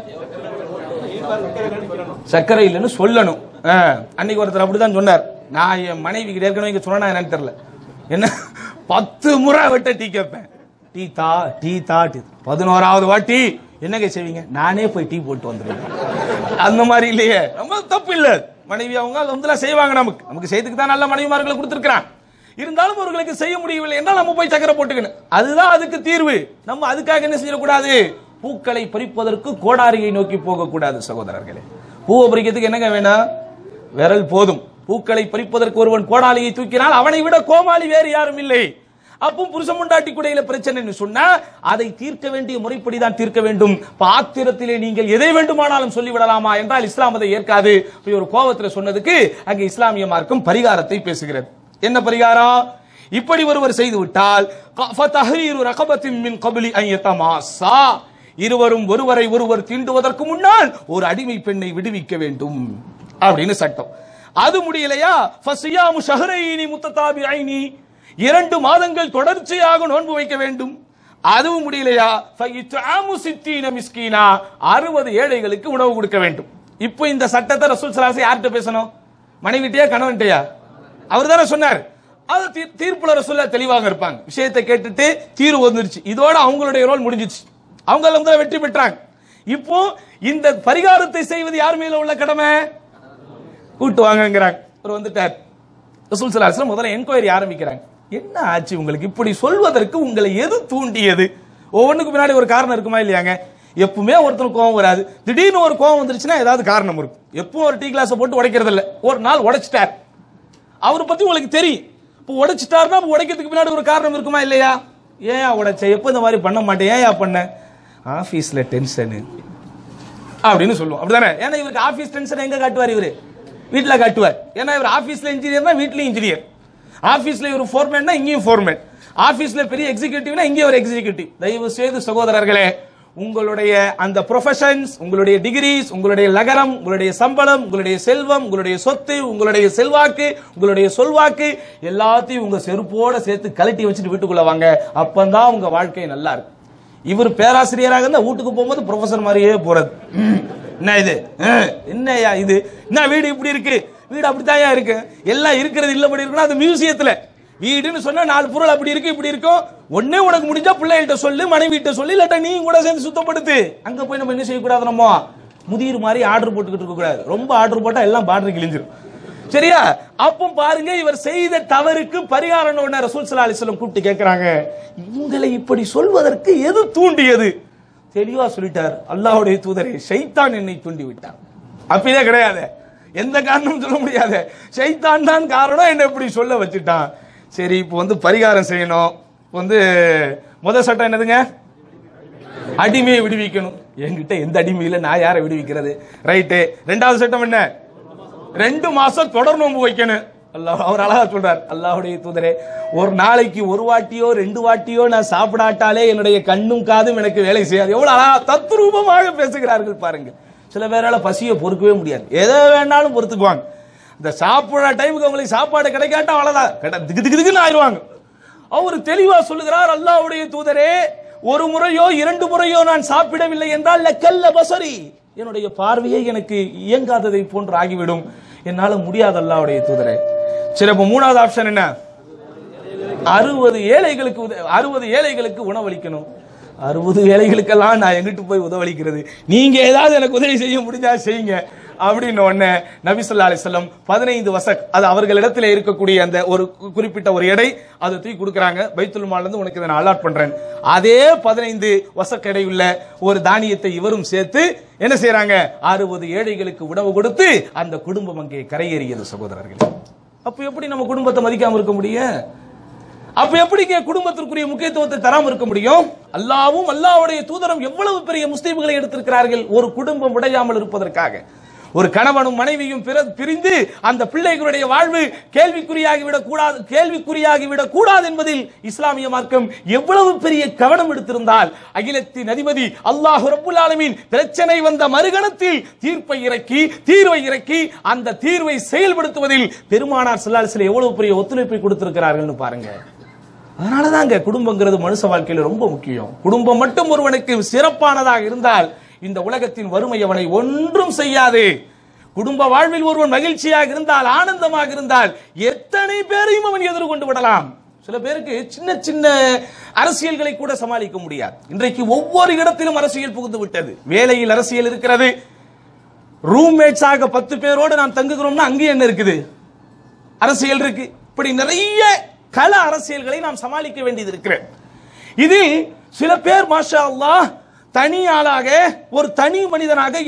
சர்க்கரை இல்லைன்னு சொல்லணும் ஆ, அன்னைக்கு ஒருத்தர் அப்படிதான் சொன்னார் நான் என் மனைவி கிட்ட ஏற்கனவே இங்க சொன்னா என்னன்னு தெரியல என்ன பத்து முறை விட்ட டீ கேட்பேன் டீ தா டீ தா டீ பதினோராவது வாட்டி என்னங்க செய்வீங்க நானே போய் டீ போட்டு வந்துடுவேன் அந்த மாதிரி இல்லையே ரொம்ப தப்பு இல்ல மனைவி அவங்க அது வந்து செய்வாங்க நமக்கு நமக்கு செய்துக்கு தான் நல்ல மனைவிமார்களை கொடுத்துருக்கான் இருந்தாலும் அவர்களுக்கு செய்ய முடியவில்லை என்றால் நம்ம போய் சக்கரை போட்டுக்கணும் அதுதான் அதுக்கு தீர்வு நம்ம அதுக்காக என்ன செய்யக்கூடாது பூக்களை பறிப்பதற்கு கோடாரியை நோக்கி போகக்கூடாது சகோதரர்களே பூவை பறிக்கிறதுக்கு என்னங்க வேணும் விரல் போதும் பூக்களை பறிப்பதற்கு ஒருவன் கோடாலியை தூக்கினால் அவனை விட கோமாளி வேறு யாரும் இல்லை அப்போ புருஷன் முண்டாட்டி குடையில பிரச்சனைன்னு சொன்னா அதை தீர்க்க வேண்டிய முறைப்படி தான் தீர்க்க வேண்டும் பாத்திரத்திலே நீங்கள் எதை வேண்டுமானாலும் சொல்லிவிடலாமா என்றால் இஸ்லாம் அதை ஏற்காது இப்படி ஒரு கோபத்துல சொன்னதுக்கு அங்க இஸ்லாமிய மார்க்கம் பரிகாரத்தை பேசுகிறது என்ன பரிகாரம் இப்படி ஒருவர் செய்து விட்டால் ஃபதஹரீரு ரகபத்தின் மின் கபிலி அன் யதமாஸா. இருவரும் ஒருவரை ஒருவர் தீண்டுவதற்கு முன்னால் ஒரு அடிமை பெண்ணை விடுவிக்க வேண்டும் அப்படின்னு சட்டம் அது முடியலையா ஃபசியாமு ஷஹரைனி முத்ததாபிஐனி இரண்டு மாதங்கள் தொடர்ச்சியாக நோன்பு வைக்க வேண்டும் அதுவும் முடியலையா ஃபயித்ஆமு சித்தீன மிஸ்கீனா அறுபது ஏழைகளுக்கு உணவு கொடுக்க வேண்டும் இப்போ இந்த சட்டத்தை ரசூல் சலாசி யார்கிட்ட பேசணும் மனைவிட்டையா கணவன்கிட்டயா அவர் தானே சொன்னார் அது தீ- தீர்ப்புல ரசூல்லா தெளிவாக இருப்பாங்க விஷயத்தை கேட்டுட்டு தீர்வு வந்துருச்சு இதோட அவங்களுடைய ரோல் முடிஞ்சிச்சு அவங்க எல்லாம் தான் வெற்றி பெற்றாங்க இப்போ இந்த பரிகாரத்தை செய்வது யார் மேல உள்ள கடமை கூட்டு வாங்கங்கிறாங்க அவர் வந்துட்டார் ரசூல் சலாஹ் முதல்ல என்கொயரி ஆரம்பிக்கிறாங்க என்ன ஆச்சு உங்களுக்கு இப்படி சொல்வதற்கு உங்களை எது தூண்டியது ஒவ்வொன்றுக்கு பின்னாடி ஒரு காரணம் இருக்குமா இல்லையாங்க எப்பவுமே ஒருத்தனுக்கு கோவம் வராது திடீர்னு ஒரு கோவம் வந்துருச்சுன்னா ஏதாவது காரணம் இருக்கும் எப்பவும் ஒரு டீ கிளாஸை போட்டு உடைக்கிறது இல்ல ஒரு நாள் உடைச்சிட்டார் அவரை பத்தி உங்களுக்கு தெரியும் இப்போ உடைச்சிட்டாருன்னா அப்ப உடைக்கிறதுக்கு பின்னாடி ஒரு காரணம் இருக்குமா இல்லையா ஏன் உடைச்ச எப்போ இந்த மாதிரி பண்ண மாட்டேன் ஏன் பண்ண ஆபீஸ்ல டென்ஷனு அப்படின்னு சொல்லுவோம் அப்படிதானே ஏன்னா இவருக்கு ஆபீஸ் டென்ஷன் எங்க காட்டுவார் இவரு வீட்ல காட்டுவார் ஏன்னா இவர் ஆபீஸ்ல இன்ஜினியர்னா வீட்லயும் இன்ஜினியர் ஆபீஸ்ல இவர் ஃபோர்மேன்னா இங்கேயும் ஃபோர்மேன் ஆபீஸ்ல பெரிய எக்ஸிகியூட்டிவ்னா இங்கே ஒரு எக்ஸிகியூட்டிவ் தயவு செய்து சகோதரர்களே உங்களுடைய அந்த ப்ரொஃபஷன்ஸ் உங்களுடைய டிகிரிஸ் உங்களுடைய லகரம் உங்களுடைய சம்பளம் உங்களுடைய செல்வம் உங்களுடைய சொத்து உங்களுடைய செல்வாக்கு உங்களுடைய சொல்வாக்கு எல்லாத்தையும் உங்க செருப்போட சேர்த்து கழட்டி வச்சுட்டு வீட்டுக்குள்ள வாங்க அப்பதான் உங்க வாழ்க்கை நல்லா இருக்கும் இவர் பேராசிரியராக இருந்தா வீட்டுக்கு போகும்போது ப்ரொஃபசர் மாதிரியே போறது ம், என்ன இது அஹ், என்னய்யா இது என்ன வீடு இப்படி இருக்கு வீடு அப்படித்தாயா இருக்கு எல்லாம் இருக்கிறது இல்லபடி இருக்குன்னா அது மியூசியத்துல வீடுன்னு சொன்னா நாலு பொருள் அப்படி இருக்கு இப்படி இருக்கும் ஒண்ணே உனக்கு முடிஞ்சா பிள்ளைகிட்ட சொல்லு மனைவிட்ட சொல்லு இல்லாட்டா நீ கூட சேர்ந்து சுத்தப்படுத்து அங்க போய் நம்ம என்ன செய்யக்கூடாது நம்ம முதிர் மாதிரி ஆர்டர் போட்டுக்கிட்டு இருக்க கூடாது ரொம்ப ஆர்டர் போட்டா எல்லாம் பார்டர் கிழிஞ்சிரும் சரியா அப்போ பாருங்க இவர் செய்த தவறுக்கு பரிகாரம் உடனே ரசூல் சல்லா அலிஸ்லம் கூப்பிட்டு கேட்கிறாங்க உங்களை இப்படி சொல்வதற்கு எது தூண்டியது தெளிவா சொல்லிட்டார் அல்லாஹ்வுடைய தூதரே ஷைத்தான் என்னை தூண்டி விட்டான் அப்படியே கிடையாது எந்த காரணமும் சொல்ல முடியாது ஷைத்தான் தான் காரணம் என்ன இப்படி சொல்ல வச்சுட்டான் சரி இப்போ வந்து பரிகாரம் செய்யணும் இப்போ வந்து முத சட்டம் என்னதுங்க அடிமையை விடுவிக்கணும் என்கிட்ட எந்த அடிமையில நான் யாரை விடுவிக்கிறது ரைட்டு ரெண்டாவது சட்டம் என்ன ரெண்டு மாசம் தொடர் நோன்பு வைக்கணும் அல்லாஹ் அவர் அழகா சொல்றார் அல்லாஹ்வுடைய தூதரே ஒரு நாளைக்கு ஒரு வாட்டியோ ரெண்டு வாட்டியோ நான் சாப்பிடாட்டாலே என்னுடைய கண்ணும் காதும் எனக்கு வேலை செய்யாது எவ்வளவு அழகா தத்ரூபமாக பேசுகிறார்கள் பாருங்க சில பேரால பசியை பொறுக்கவே முடியாது எதை வேணாலும் பொறுத்துக்குவாங்க இந்த சாப்பிடுற டைமுக்கு அவங்களுக்கு சாப்பாடு கிடைக்காட்டா அவ்வளவுதான் கிடை திக்கு திக்கு திக்குன்னு ஆயிடுவாங்க அவர் தெளிவா சொல்லுகிறார் அல்லாஹ்வுடைய தூதரே ஒரு முறையோ இரண்டு முறையோ நான் சாப்பிடவில்லை என்றால் லக்கல்ல பசரி என்னுடைய பார்வையே எனக்கு இயங்காததை போன்று ஆகிவிடும் என்னால முடியாது அல்லாஹ்வுடைய தூதரே சரி அப்ப மூணாவது ஆப்ஷன் என்ன அறுபது ஏழைகளுக்கு உத- அறுபது ஏழைகளுக்கு உணவளிக்கணும் அறுபது ஏழைகளுக்கெல்லாம் நான் எங்கிட்டு போய் உதவளிக்கிறது நீங்க ஏதாவது எனக்கு உதவி செய்ய முடிஞ்சா செய்யுங்க அப்படின்னு உடனே நபி ஸல்லல்லாஹு அலைஹி வஸல்லம் பதினைந்து வசக் அது அவர்களிடத்தில் இருக்கக்கூடிய அந்த ஒரு கு- குறிப்பிட்ட ஒரு எடை அதை தூக்கி கொடுக்குறாங்க பைத்துல் மால்ல இருந்து உனக்கு இதை நான் அலாட் பண்றேன் அதே பதினைந்து வசக் எடையுள்ள ஒரு தானியத்தை இவரும் சேர்த்து என்ன செய்றாங்க அறுபது ஏழைகளுக்கு உணவு கொடுத்து அந்த குடும்பம் அங்கே கரையேறியது சகோதரர்களே அப்ப எப்படி நம்ம குடும்பத்தை மதிக்காம இருக்க முடியும் அப்ப எப்படிங்க குடும்பத்திற்குரிய முக்கியத்துவத்தை தராம இருக்க முடியும் அல்லாவும் அல்லாவுடைய தூதரம் எவ்வளவு பெரிய முஸ்லீம்களை எடுத்திருக்கிறார்கள் ஒரு குடும்பம் உடையாமல் இருப்பதற்காக ஒரு கணவனும் மனைவியும் பிற- பிரிந்து அந்த பிள்ளைகளுடைய வாழ்வு கேள்விக்குறியாகி விடக் கூடாது கேள்விக்குறியாகி விடக் கூடாது என்பதில் இஸ்லாமிய மார்க்கம் எவ்வளவு பெரிய கவனம் எடுத்திருந்தால் அகிலத்தின் அதிபதி அல்லாஹ் ரப்புல் ஆலமீன் பிரச்சனை வந்த மறுகணத்தில் தீர்ப்பை இறக்கி தீர்வை இறக்கி அந்த தீர்வை செயல்படுத்துவதில் பெருமானார் ஸல்லல்லாஹு எவ்வளவு பெரிய ஒத்துழைப்பை கொடுத்திருக்கிறார்கள்னு பாருங்க அதனாலதாங்க குடும்பங்கிறது மனுஷ வாழ்க்கையில ரொம்ப முக்கியம் குடும்பம் மட்டும் ஒருவனுக்கு சிறப்பானதாக இருந்தால் இந்த உலகத்தின் வறுமை அவனை ஒன்றும் செய்யாது குடும்ப வாழ்வில் ஒருவன் மகிழ்ச்சியாக இருந்தால் ஆனந்தமாக இருந்தால் எத்தனை பேரையும் அவன் எதிர்கொண்டு விடலாம் சில பேருக்கு சின்ன சின்ன அரசியல்களை கூட சமாளிக்க முடியாது இன்றைக்கு ஒவ்வொரு இடத்திலும் அரசியல் புகுந்து விட்டது வேலையில் அரசியல் இருக்கிறது ரூம்மேட்ஸாக பத்து பேரோடு நாம் தங்குகிறோம்னா அங்கேயும் என்ன இருக்குது அரசியல் இருக்கு இப்படி நிறைய கள அரசியல்களை நாம் சமாளிக்க வேண்டியது இருக்கிறது இதில் சில பேர் மாஷா அல்லாஹ் தனி ஆளாக ஒரு தனி மனிதனாக எத்தனை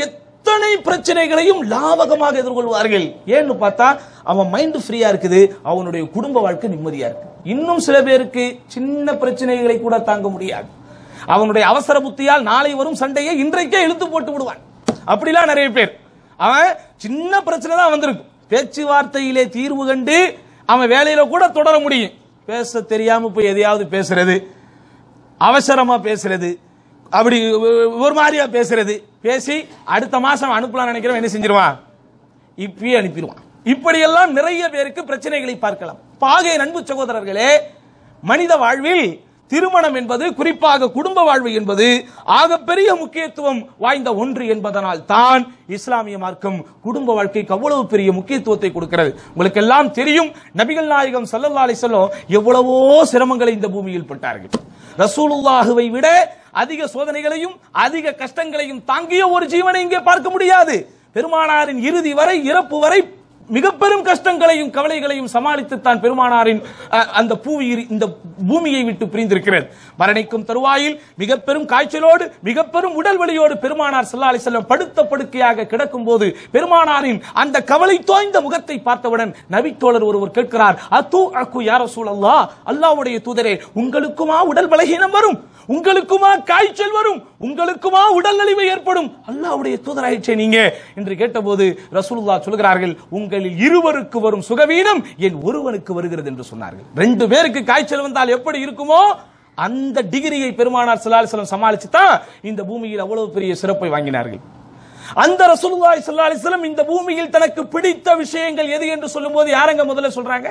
அத்தனை பிரச்சனைகளையும் லாவகமாக எதிர்கொள்வார்கள் ஏன்னு பார்த்தா அவன் மைண்ட் ஃப்ரீயா இருக்குது அவனுடைய குடும்ப வாழ்க்கை நிம்மதியா இருக்கு இன்னும் சில பேருக்கு சின்ன பிரச்சனைகளை கூட தாங்க முடியாது அவனுடைய அவசர புத்தியால் நாளை வரும் சண்டையை இன்றைக்கே இழுத்து போட்டு விடுவான் அப்படிலாம் நிறைய பேர் அவன் சின்ன பிரச்சனை தான் வந்திருக்கும் பேச்சுவார்த்தையிலே தீர்வு கண்டு அவன் வேலையில கூட தொடர முடியும் பேச தெரியாம போய் எதையாவது பேசுறது அவசரமா பேசுறது அப்படி ஒரு மாதிரியா பேசுறது பேசி அடுத்த மாசம் அனுப்பலாம் நினைக்கிறவன் என்ன செஞ்சிருவான் இப்பயே அனுப்பிடுவான் இப்படியெல்லாம் நிறைய பேருக்கு பிரச்சனைகளை பார்க்கலாம் பாகை அன்பு சகோதரர்களே மனித வாழ்வில் திருமணம் என்பது குறிப்பாக குடும்ப வாழ்வு என்பது ஆகப்பெரிய முக்கியத்துவம் வாய்ந்த ஒன்று என்பதனால் தான் இஸ்லாமிய மார்க்கம் குடும்ப வாழ்க்கைக்கு அவ்வளவு பெரிய முக்கியத்துவத்தை கொடுக்கிறது உங்களுக்கு எல்லாம் தெரியும் நபிகள் நாயகம் ஸல்லல்லாஹு அலைஹி வஸல்லம் எவ்வளவோ சிரமங்களை இந்த பூமியில் பட்டார்கள் ரசூலுல்லாஹுவை விட அதிக சோதனைகளையும் அதிக கஷ்டங்களையும் தாங்கிய ஒரு ஜீவனை இங்கே பார்க்க முடியாது பெருமானாரின் இறுதி வரை இறப்பு வரை மிக பெரும் கஷ்டங்களையும் கவலைகளையும் சமாளித்துத்தான் பெருமானாரின் அஹ், அந்த பூவியில் இந்த பூமியை விட்டு பிரிந்திருக்கிறது மரணிக்கும் தருவாயில் மிக பெரும் காய்ச்சலோடு மிக பெரும் உடல் வலியோடு பெருமானார் ஸல்லல்லாஹு அலைஹி வஸல்லம் படுத்த படுக்கையாக கிடக்கும் போது பெருமானாரின் அந்த கவலை தோய்ந்த முகத்தை பார்த்தவுடன் நபித்தோழர் ஒருவர் கேட்கிறார் அத்து அக்கு யார சூழல்லா அல்லாஹ்வுடைய தூதரே உங்களுக்குமா உடல் பலகீனம் வரும் உங்களுக்குமா காய்ச்சல் வரும் உங்களுக்குமா உடல் நலிவு ஏற்படும் அல்லாஹ்வுடைய தூதராயிற்றே நீங்க என்று கேட்டபோது ரசூலுல்லாஹ் சொல்கிறார்கள் உங்களில் இருவருக்கு வரும் சுகவீனம் என் ஒருவனுக்கு வருகிறது என்று சொன்னார்கள் ரெண்டு பேருக்கு காய்ச்சல் வந்தால் எப்படி இருக்குமோ அந்த டிகிரியை பெருமானார் ஸல்லல்லாஹு அலைஹி வஸல்லம் சமாளிச்சு தான் இந்த பூமியில் அவ்வளவு பெரிய சிறப்பை வாங்கினார்கள் அந்த ரசூலுல்லாஹி ஸல்லல்லாஹு அலைஹி வஸல்லம் இந்த பூமியில் தனக்கு பிடித்த விஷயங்கள் எது என்று சொல்லும்போது யாரங்க முதல்ல சொல்றாங்க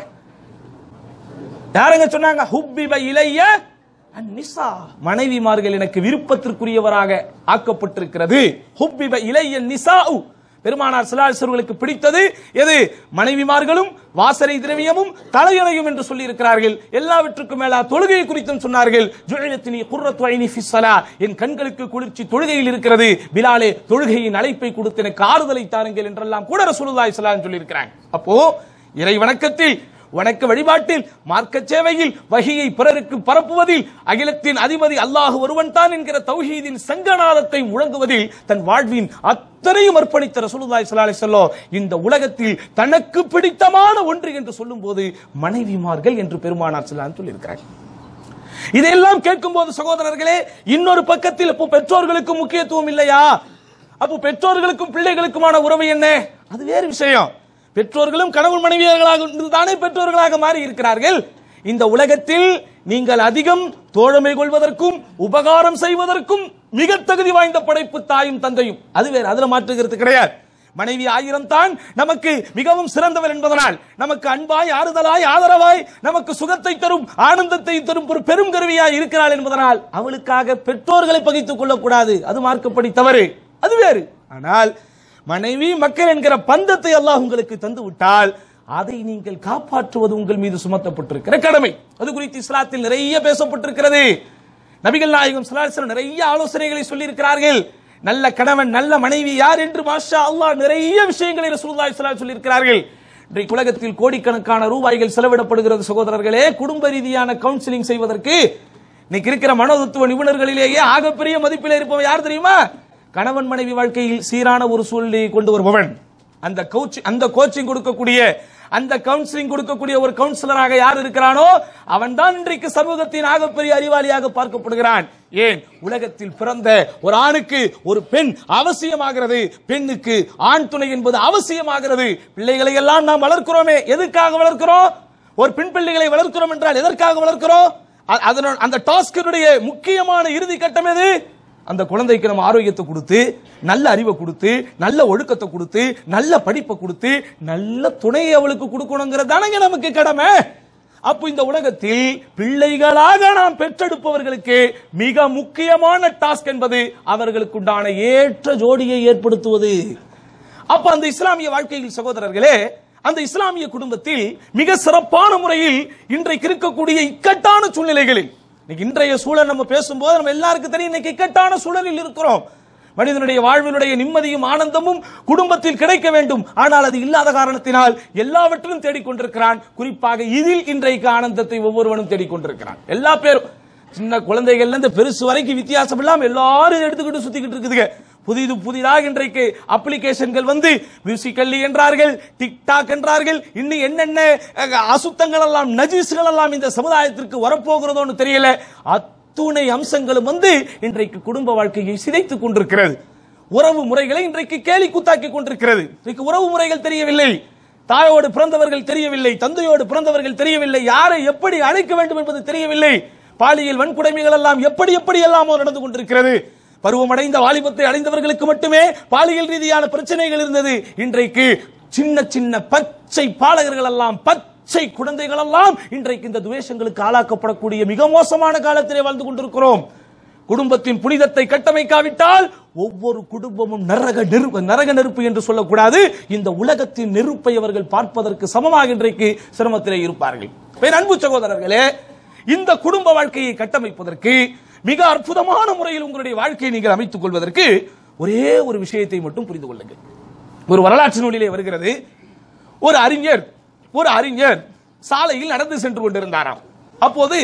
யாரங்க சொன்னாங்க ஹுப்பிப இலைய அந்நிசா மனைவிமார்கள் எனக்கு விருப்பத்திற்குரியவராக ஆக்கப்பட்டிருக்கிறது ஹுப்பிப இலைய நிசாஉ பெருமானார் சிலாசர்களுக்கு பிடித்தது எது மனைவிமார்களும் வாசனை திரவியமும் தலையணையும் என்று சொல்லி இருக்கிறார்கள் எல்லாவற்றுக்கும் மேலா தொழுகை குறித்தும் சொன்னார்கள் ஜுஅலத்னி குர்ரத்து ஐனி ஃபிஸ் ஸலா என் கண்களுக்கு குளிர்ச்சி தொழுகையில் இருக்கிறது பிலாலே தொழுகையின் அழைப்பை கொடுத்து எனக்கு ஆறுதலை தாருங்கள் என்றெல்லாம் கூட ரசூலுல்லாஹி ஸல்லல்லாஹு அலைஹி சொல்லி இருக்கிறாங்க அப்போ இறை வணக்கத்தில் வணக்க வழிபாட்டில் மார்க்க சேவையில் வகையை பிறருக்கு பரப்புவதில் அகிலத்தின் அதிபதி அல்லாஹ் ஒருவன் தான் என்கிற தௌஹீதின் சங்கநாதத்தை முழங்குவதில் தன் வாழ்வின் அத்தனையும் அர்ப்பணித்த ரசூலுல்லாஹி ஸல்லல்லாஹு அலைஹி வஸல்லம் இந்த உலகத்தில் தனக்கு பிடித்தமான ஒன்று என்று சொல்லும்போது மனைவிமார்கள் என்று பெருமானார் ஸல்லல்லாஹு சொல்லியிருக்கிறார்கள் இதையெல்லாம் கேட்கும்போது சகோதரர்களே இன்னொரு பக்கத்தில் இப்போ பெற்றோர்களுக்கு முக்கியத்துவம் இல்லையா அப்போ பெற்றோர்களுக்கும் பிள்ளைகளுக்குமான உறவு என்ன அது வேறு விஷயம் பெற்றோர்களும் கணவன் மனைவியர்களாக தானே பெற்றோர்களாக மாறி இருக்கிறார்கள் இந்த உலகத்தில் நீங்கள் அதிகம் தோழமை கொள்வதற்கும் உபகாரம் செய்வதற்கும் மிக தகுதி வாய்ந்த படைப்பு தாயும் தந்தையும் அது வேறு அதுல மாற்றுகிறது கிடையாது மனைவி ஆயிரம் தான் நமக்கு மிகவும் சிறந்தவர் என்பதனால் நமக்கு அன்பாய் ஆறுதலாய் ஆதரவாய் நமக்கு சுகத்தை தரும் ஆனந்தத்தை தரும் ஒரு பெரும் கருவியாய் இருக்கிறாள் என்பதனால் அவளுக்காக பெற்றோர்களை பகித்துக் கொள்ளக்கூடாது அது மார்க்கப்படி தவறு அது வேறு ஆனால் மனைவி மக்கள் என்கிற பந்தத்தை அல்லாஹ் உங்களுக்கு தந்து விட்டால் அதை நீங்கள் காப்பாற்றுவது உங்கள் மீது சுமத்தப்பட்டிருக்கிற கடமை அது குறித்து இஸ்லாத்தில் நிறைய பேசப்பட்டிருக்கிறது நபிகள் நாயகம் ஸல்லல்லாஹு அலைஹி வஸல்லம் நிறைய ஆலோசனைகளை சொல்லி இருக்கிறார்கள் நல்ல கணவன் நல்ல மனைவி யார் என்று மாஷா அல்லாஹ் நிறைய விஷயங்களை ரசூலுல்லாஹி ஸல்லல்லாஹு அலைஹி சொல்லி இருக்கிறார்கள் இன்றைக்கு உலகத்தில் கோடிக்கணக்கான ரூபாய்கள் செலவிடப்படுகிறது சகோதரர்களே குடும்ப ரீதியான கவுன்சிலிங் செய்வதற்கு இன்னைக்கு இருக்கிற மனோதத்துவ நிபுணர்களிலேயே ஆகப்பெரிய மதிப்பில் இருப்பவன் யார் தெரியுமா கணவன் மனைவி வாழ்க்கையில் சீரான ஒரு சூழ்நிலையை கொண்டு வருபவன் அந்த கோச் அந்த கோச்சிங் கொடுக்கக்கூடிய அந்த கவுன்சிலிங் கொடுக்கக்கூடிய ஒரு கவுன்சிலராக யார் இருக்கிறானோ அவன் தான் இன்றைக்கு சமூகத்தின் ஆகப்பெரிய அறிவாளியாக பார்க்கப்படுகிறான் ஏன் உலகத்தில் பிறந்த ஒரு ஆணுக்கு ஒரு பெண் அவசியமாகிறது பெண்ணுக்கு ஆண் துணை என்பது அவசியமாகிறது பிள்ளைகளை எல்லாம் நாம் வளர்க்கிறோமே எதுக்காக வளர்க்கிறோம் ஒரு பெண் பிள்ளைகளை வளர்க்கிறோம் என்றால் எதற்காக வளர்க்கிறோம் அ- அதனோட அந்த டாஸ்கினுடைய முக்கியமான இறுதி கட்டம் எது அந்த குழந்தைக்கு நம்ம ஆரோக்கியத்தை கொடுத்து நல்ல அறிவை கொடுத்து நல்ல ஒழுக்கத்தை கொடுத்து நல்ல படிப்பை கொடுத்து நல்ல துணையை அவளுக்கு கொடுக்கணுங்கிறது தானங்க நமக்கு கடமை அப்போ இந்த உலகத்தில் பிள்ளைகளாக நாம் பெற்றெடுப்பவர்களுக்கு மிக முக்கியமான டாஸ்க் என்பது அவர்களுக்குண்டான ஏற்ற ஜோடியை ஏற்படுத்துவது அப்ப அந்த இஸ்லாமிய வாழ்க்கையில் சகோதரர்களே அந்த இஸ்லாமிய குடும்பத்தில் மிக சிறப்பான முறையில் இன்றைக்கு இருக்கக்கூடிய இக்கட்டான சூழ்நிலைகளில் இன்னைக்கு இன்றைய சூழல் நம்ம பேசும்போது நம்ம எல்லாருக்கும் தெரியும் இன்னைக்கு இக்கட்டான சூழலில் இருக்கிறோம் மனிதனுடைய வாழ்வினுடைய நிம்மதியும் ஆனந்தமும் குடும்பத்தில் கிடைக்க வேண்டும் ஆனால் அது இல்லாத காரணத்தினால் எல்லாவற்றிலும் தேடிக்கொண்டிருக்கிறான் குறிப்பாக இதில் இன்றைக்கு ஆனந்தத்தை ஒவ்வொருவனும் தேடிக்கொண்டிருக்கிறான் எல்லா பேரும் சின்ன குழந்தைகள்ல இருந்து பெருசு வரைக்கும் வித்தியாசம் இல்லாம எல்லாரும் இதை எடுத்துக்கிட்டு சுத்திக்கிட்டு இருக்குதுங்க புதிது புதிதாக இன்றைக்கு அப்ளிகேஷன்கள் வந்து மியூசிக்கல்லி என்றார்கள் டிக்டாக் என்றார்கள் இன்னும் என்னென்ன அஹ், அசுத்தங்கள் எல்லாம் நஜீஸ்கள் எல்லாம் இந்த சமுதாயத்திற்கு வரப்போகிறதோன்னு தெரியல அத்துணை அம்சங்களும் வந்து இன்றைக்கு குடும்ப வாழ்க்கையை சிதைத்துக் கொண்டிருக்கிறது உறவு முறைகளை இன்றைக்கு கேலி கூத்தாக்கி கொண்டிருக்கிறது இன்றைக்கு உறவு முறைகள் தெரியவில்லை தாயோடு பிறந்தவர்கள் தெரியவில்லை தந்தையோடு பிறந்தவர்கள் தெரியவில்லை யாரை எப்படி அழைக்க வேண்டும் என்பது தெரியவில்லை பாலியல் வன்கொடுமைகள் எல்லாம் எப்படி எப்படி எல்லாமோ நடந்து கொண்டிருக்கிறது பருவமடைந்த வாலிபத்தை அடைந்தவர்களுக்கு மட்டுமே பாலியல் ரீதியான பிரச்சனைகள் இருந்தது இன்றைக்கு சின்ன சின்ன பச்சை பாலகர்கள் எல்லாம் பச்சை குழந்தைகள் எல்லாம் இன்றைக்கு இந்த துவேஷங்களுக்கு ஆளாக்கப்படக்கூடிய மிக மோசமான காலத்திலே வாழ்ந்து கொண்டிருக்கிறோம் குடும்பத்தின் புனிதத்தை கட்டமைக்காவிட்டால் ஒவ்வொரு குடும்பமும் நரக நெருப்பு நரக நெருப்பு என்று சொல்லக்கூடாது இந்த உலகத்தின் நெருப்பை அவர்கள் பார்ப்பதற்கு சமமாக இன்றைக்கு சிரமத்திலே இருப்பார்கள் பேர் அன்பு சகோதரர்களே இந்த குடும்ப வாழ்க்கையை கட்டமைப்பதற்கு மிக அற்புதமான முறையில் உங்களுடைய வாழ்க்கையை நீங்கள் அமைத்துக் கொள்வதற்கு ஒரே ஒரு விஷயத்தை மட்டும் புரிந்து கொள்ளுங்கள் ஒரு வரலாற்று நூலிலே வருகிறது ஒரு அறிஞர் ஒரு அறிஞர் சாலையில் நடந்து சென்று கொண்டிருந்தாராம் அப்போது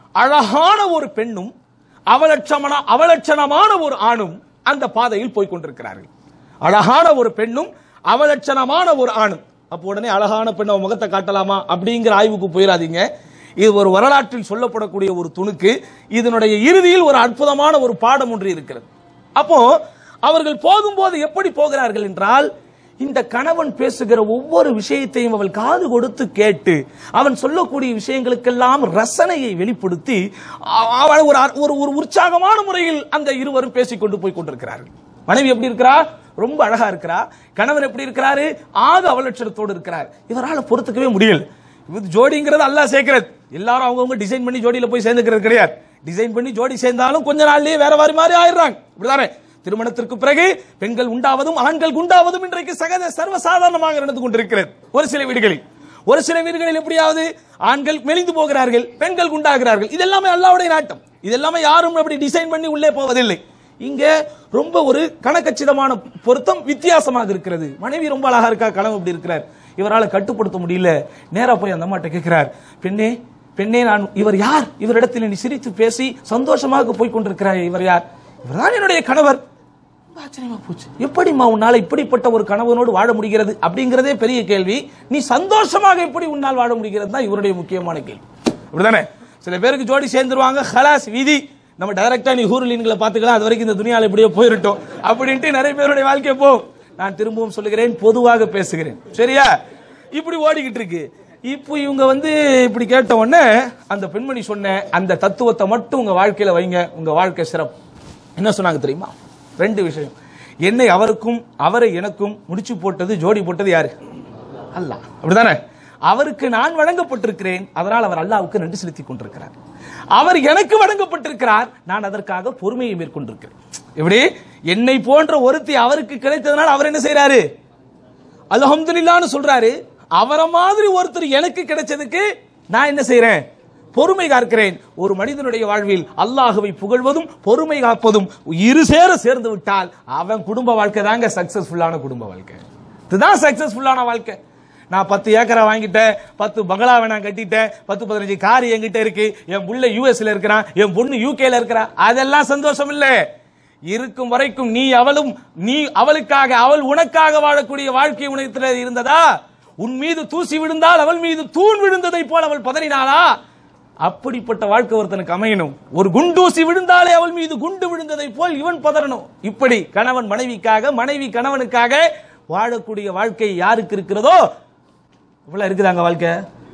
அழகான ஒரு பெண்ணும் அவலட்சமான அவலட்சணமான ஒரு ஆணும் அந்த பாதையில் போய் கொண்டிருக்கிறார்கள் அழகான ஒரு பெண்ணும் அவலட்சணமான ஒரு ஆணும் அப்போ உடனே அழகான பெண் அவன் முகத்தை காட்டலாமா அப்படிங்கிற ஆய்வுக்கு போயிடாதீங்க இது ஒரு வரலாற்றில் சொல்லப்படக்கூடிய ஒரு துணுக்கு இதனுடைய இறுதியில் ஒரு அற்புதமான ஒரு பாடம் ஒன்று இருக்கிறது அப்போ அவர்கள் போகும்போது எப்படி போகிறார்கள் என்றால் இந்த கணவன் பேசுகிற ஒவ்வொரு விஷயத்தையும் அவள் காது கொடுத்து கேட்டு அவன் சொல்லக்கூடிய விஷயங்களுக்கெல்லாம் ரசனையை வெளிப்படுத்தி அ- அவள் ஒரு அ- ஒரு ஒரு உற்சாகமான முறையில் அந்த இருவரும் பேசிக்கொண்டு போய் கொண்டிருக்கிறார்கள் மனைவி எப்படி இருக்கிறா ரொம்ப அழகா இருக்கிறா கணவன் எப்படி இருக்கிறாரு ஆக அவலட்சணத்தோடு இருக்கிறார் இவரால் பொறுத்துக்கவே முடியல இது ஜோடிங்கிறது அல்லாஹ் சேர்க்கிறது எல்லாரும் அவங்கவங்க டிசைன் பண்ணி ஜோடியில போய் சேர்ந்துக்கிறது கிடையாது டிசைன் பண்ணி ஜோடி சேர்ந்தாலும் கொஞ்ச நாள்லயே வேற மாதிரி மாதிரி ஆயிடுறாங்க இப்படிதானே திருமணத்திற்கு பிறகு பெண்கள் உண்டாவதும் ஆண்கள் குண்டாவதும் இன்றைக்கு சகஜ சர்வசாதாரணமாக நடந்து கொண்டிருக்கிறது ஒரு சில வீடுகளில் ஒரு சில வீடுகளில் எப்படியாவது ஆண்கள் மெலிந்து போகிறார்கள் பெண்கள் குண்டாகிறார்கள் இதெல்லாமே அல்லாவுடைய நாட்டம் இதெல்லாமே யாரும் அப்படி டிசைன் பண்ணி உள்ளே போவதில்லை இங்க ரொம்ப ஒரு கணக்கச்சிதமான பொருத்தம் வித்தியாசமாக இருக்கிறது மனைவி ரொம்ப அழகா இருக்கா கணவன் இப்படி இருக்கிறார் இவரால் கட்டுப்படுத்த முடியல நேரா போய் அந்த அம்மாட்ட கேட்கிறார் பெண்ணே பெண்ணே நான் இவர் யார் இவரிடத்தில் நீ சிரித்து பேசி சந்தோஷமாக போய் கொண்டிருக்கிறாய் இவர் யார் இவர்தான் என்னுடைய கணவர் ரொம்ப ஆச்சரியமா போச்சு எப்படிம்மா உன்னால இப்படிப்பட்ட ஒரு கணவனோடு வாழ முடிகிறது அப்படிங்கிறதே பெரிய கேள்வி நீ சந்தோஷமாக எப்படி உன்னால் வாழ முடிகிறது தான் இவருடைய முக்கியமான கேள்வி அப்படிதானே சில பேருக்கு ஜோடி சேர்ந்துருவாங்க ஹலாஸ் விதி நம்ம டைரக்டா நீ ஹூர்லீன்களை பாத்துக்கலாம் அது வரைக்கும் இந்த துணியால இப்படியே போயிருட்டோம் அப்படின்ட்டு நிறைய பேருடைய வாழ்க்கை போகும் நான் திரும்பவும் சொல்லுகிறேன் பொதுவாக பேசுகிறேன் சரியா இப்படி ஓடிக்கிட்டு இருக்கு இப்போ இவங்க வந்து இப்படி கேட்ட உடனே அந்த பெண்மணி சொன்ன அந்த தத்துவத்தை மட்டும் உங்க வாழ்க்கையில வைங்க உங்க வாழ்க்கை சிறப்பு என்ன சொன்னாங்க தெரியுமா ரெண்டு விஷயம் என்னை அவருக்கும் அவரை எனக்கும் முடிச்சு போட்டது ஜோடி போட்டது யாரு அல்லாஹ் அப்படிதானே அவருக்கு நான் வழங்கப்பட்டிருக்கிறேன் அதனால் அவர் அல்லாஹ்வுக்கு நன்றி செலுத்திக் கொண்டிருக்கிறார் அவர் எனக்கு வழங்கப்பட்டிருக்கிறார் நான் அதற்காக பொறுமையை மேற்கொண்டிருக்கிறேன் எப்படி என்னை போன்ற ஒருத்தி அவருக்கு கிடைத்ததனால் அவர் என்ன செய்றாரு அல்ஹம்துலில்லான்னு சொல்றாரு அவரை மாதிரி ஒருத்தர் எனக்கு கிடைச்சதுக்கு நான் என்ன செய்றேன் பொறுமை காக்கிறேன் ஒரு மனிதனுடைய வாழ்வில் அல்லாஹுவை புகழ்வதும் பொறுமை காப்பதும் இரு சேர சேர்ந்து விட்டால் அவன் குடும்ப வாழ்க்கை தாங்க சக்சஸ்ஃபுல்லான குடும்ப வாழ்க்கை இதுதான் சக்சஸ்ஃபுல்லான வாழ்க்கை நான் பத்து ஏக்கரை வாங்கிட்டேன் பத்து பங்களாவை நான் கட்டிட்டேன் பத்து பதினஞ்சு கார் என்கிட்ட இருக்கு என் புள்ள யூஎஸ்ல இருக்கிறான் என் பொண்ணு யூகேல இருக்கிறா அதெல்லாம் சந்தோஷம் இல்ல இருக்கும் வரைக்கும் நீ அவளும் நீ அவளுக்காக அவள் உனக்காக வாழக்கூடிய வாழ்க்கை உனத்தில் இருந்ததா உன் மீது தூசி விழுந்தால் அவள் மீது தூண் விழுந்ததை போல அவள் பதறினாளா அப்படிப்பட்ட வாழ்க்கை ஒருத்தனுக்கு அமையணும் ஒரு குண்டூசி விழுந்தாலே அவள் மீது குண்டு விழுந்ததை போல் இவன் பதறணும் இப்படி கணவன் மனைவிக்காக மனைவி கணவனுக்காக வாழக்கூடிய வாழ்க்கை யாருக்கு இருக்கிறதோ இவ்வளவு இருக்குதாங்க வாழ்க்கை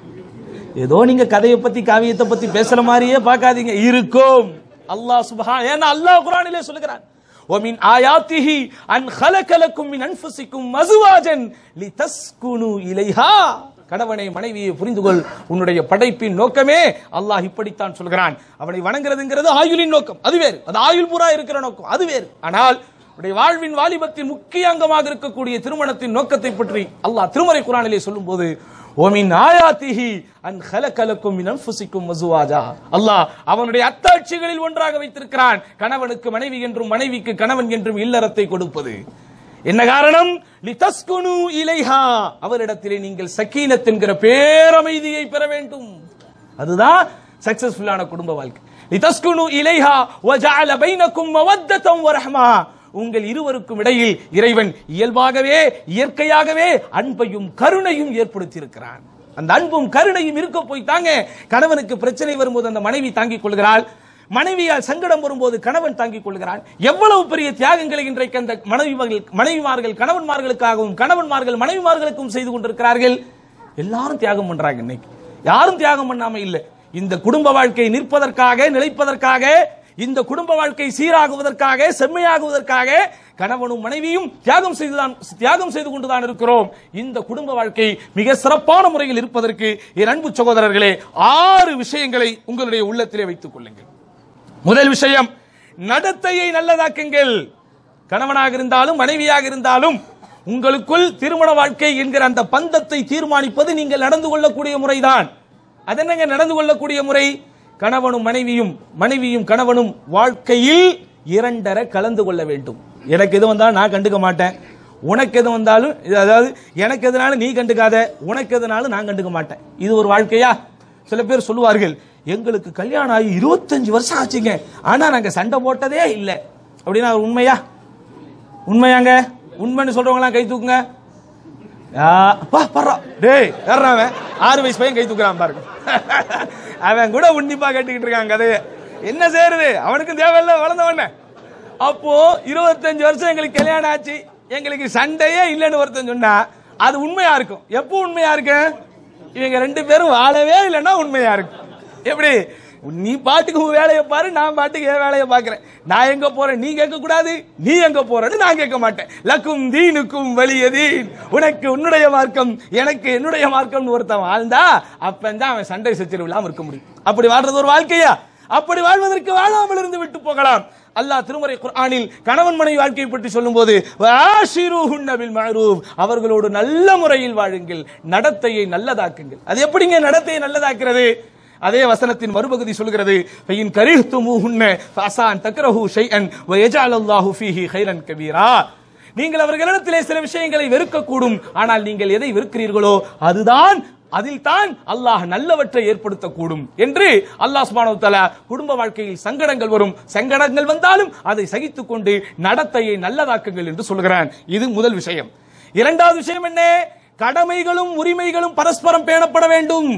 ஏதோ நீங்க கதையை பத்தி காவியத்தை பத்தி பேசுற மாதிரியே பார்க்காதீங்க இருக்கும் அல்லாஹ் சுப்ஹான் ஏன்னா அல்லாஹ் குர்ஆனிலே சொல்லுகிறான் ومن آياته أن خلق لكم من أنفسكم أزواجا لتسكنوا إليها கணவனை மனைவியை புரிந்து கொள் உன்னுடைய படைப்பின் நோக்கமே அல்லாஹ் இப்படித்தான் சொல்கிறான் அவனை வணங்குறதுங்கிறது ஆயுளின் நோக்கம் அது வேறு அது ஆயுள் பூரா இருக்கிற நோக்கம் அது வேறு ஆனால் உடைய வாழ்வின் வாலிபத்தின் முக்கிய அங்கமாக இருக்கக்கூடிய திருமணத்தின் நோக்கத்தை பற்றி அல்லாஹ் திருமறை குரானிலே சொல்லும்போது ஓமின் ஆயாத்திஹி அன் ஹலகலக்கும் மின் அன்ஃபுசிக்கும் மசுவாஜா அல்லாஹ் அவனுடைய அத்தாட்சிகளில் ஒன்றாக வைத்திருக்கிறான் கணவனுக்கு மனைவி என்றும் மனைவிக்கு கணவன் என்றும் இல்லறத்தை கொடுப்பது என்ன காரணம் லிதஸ்குனு இலைஹா அவரிடத்திலே நீங்கள் சக்கீனத் என்கிற பேரமைதியை பெற வேண்டும் அதுதான் சக்சஸ்ஃபுல்லான குடும்ப வாழ்க்கை லிதஸ்குனு இலைஹா வஜஅல பைனக்கும் மவத்தத்தம் வரஹ்மா உங்கள் இருவருக்கும் இடையில் இறைவன் இயல்பாகவே இயற்கையாகவே அன்பையும் கருணையும் ஏற்படுத்தியிருக்கிறான் அந்த அன்பும் கருணையும் இருக்க போய் தாங்க கணவனுக்கு பிரச்சனை வரும்போது அந்த மனைவி தாங்கிக் கொள்கிறாள் மனைவியால் சங்கடம் வரும்போது கணவன் தாங்கிக் கொள்கிறான் எவ்வளவு பெரிய தியாகங்களை இன்றைக்கு அந்த மனைவிமார்கள் மனைவிமார்கள் கணவன்மார்களுக்காகவும் கணவன்மார்கள் மனைவிமார்களுக்கும் செய்து கொண்டிருக்கிறார்கள் எல்லாரும் தியாகம் பண்றாங்க இன்னைக்கு யாரும் தியாகம் பண்ணாம இல்ல இந்த குடும்ப வாழ்க்கை நிற்பதற்காக நிலைப்பதற்காக இந்த குடும்ப வாழ்க்கை சீராகுவதற்காக செம்மையாகுவதற்காக கணவனும் மனைவியும் தியாகம் செய்துதான் தியாகம் செய்து கொண்டுதான் இருக்கிறோம் இந்த குடும்ப வாழ்க்கை மிக சிறப்பான முறையில் இருப்பதற்கு என் அன்பு சகோதரர்களே ஆறு விஷயங்களை உங்களுடைய உள்ளத்திலே வைத்துக் கொள்ளுங்கள் முதல் விஷயம் நடத்தையை நல்லதாக்குங்கள் கணவனாக இருந்தாலும் மனைவியாக இருந்தாலும் உங்களுக்குள் திருமண வாழ்க்கை என்கிற அந்த பந்தத்தை தீர்மானிப்பது நீங்கள் நடந்து கொள்ளக்கூடிய முறைதான் அது என்னங்க நடந்து கொள்ளக்கூடிய முறை கணவனும் மனைவியும் மனைவியும் கணவனும் வாழ்க்கையில் இரண்டரை கலந்து கொள்ள வேண்டும் எனக்கு எது வந்தாலும் நான் கண்டுக்க மாட்டேன் உனக்கு எது வந்தாலும் இது அதாவது எனக்கு எதுனாலும் நீ கண்டுக்காத உனக்கு எதுனாலும் நான் கண்டுக்க மாட்டேன் இது ஒரு வாழ்க்கையா சில பேர் சொல்லுவார்கள் எங்களுக்கு கல்யாணம் ஆகி இருபத்தஞ்சு வருஷம் ஆச்சுங்க ஆனா நாங்க சண்டை போட்டதே இல்லை அப்படின்னா அது உண்மையா உண்மையாங்க உண்மைன்னு சொல்றவங்களாம் கை தூக்குங்க ஆ, பா, பர்றா. டேய் யார்றா அவன் ஆறு வயசு பையன் கை தூக்குறான் பாருங்க அவன் கூட உன்னிப்பா கேட்டுக்கிட்டு இருக்கான் கதையை என்ன செய்யறது அவனுக்கு தேவையில்ல வளர்ந்தவன அப்போ இருபத்தஞ்சு வருஷம் எங்களுக்கு கல்யாணம் ஆச்சு எங்களுக்கு சண்டையே இல்லைன்னு ஒருத்தன் சொன்னா அது உண்மையா இருக்கும் எப்போ உண்மையா இருக்கு இவங்க ரெண்டு பேரும் வாழவே இல்லைன்னா உண்மையா இருக்கும் எப்படி நீ பாட்டுக்கு உன் வேலையை பாரு நான் பாட்டுக்கு என் வேலையை பாக்குறேன் நான் எங்க போறேன் நீ கேட்க கூடாது நீ எங்க போறேன்னு நான் கேட்க மாட்டேன் லக்கும் தீனுக்கும் வலியதீன் உனக்கு உன்னுடைய மார்க்கம் எனக்கு என்னுடைய மார்க்கம்னு ஒருத்தன் வாழ்ந்தா அப்பந்தான் அவன் சண்டை சச்சரவு இல்லாம இருக்க முடியும் அப்படி வாழ்றது ஒரு வாழ்க்கையா அப்படி வாழ்வதற்கு வாழாமல் இருந்து விட்டு போகலாம் அல்லாஹ் திருமறை குர்ஆனில் கணவன் மனைவி வாழ்க்கையை பற்றி சொல்லும்போது "வஆஷிருஹுன்ன பில் மஅரூஃப்." அவர்களோடு நல்ல முறையில் வாழுங்கள் நடத்தையை நல்லதாக்குங்கள் அது எப்படிங்க நடத்தையை நல்லதாக்குறது அதே வசனத்தின் மறுபகுதி சொல்கிறது ஃபைன் கரிஹ்துமூஹுன்ன ஃபஅசான் தக்ரஹு ஷைஅன் வயஜஅல் அல்லாஹு ஃபீஹி கைரன் கபீரா நீங்கள் அவர்களிடத்திலே சில விஷயங்களை வெறுக்கக்கூடும் ஆனால் நீங்கள் எதை வெறுக்கிறீர்களோ அதுதான் அதில் தான் அல்லாஹ் நல்லவற்றை ஏற்படுத்தக்கூடும் என்று அல்லாஹ் சுப்ஹானஹு வ தஆலா குடும்ப வாழ்க்கையில் சங்கடங்கள் வரும் சங்கடங்கள் வந்தாலும் அதை சகித்துக் கொண்டு நடத்தையை நல்லதாக்குங்கள் என்று சொல்கிறான் இது முதல் விஷயம் இரண்டாவது விஷயம் என்ன கடமைகளும் உரிமைகளும் பரஸ்பரம் பேணப்பட வேண்டும்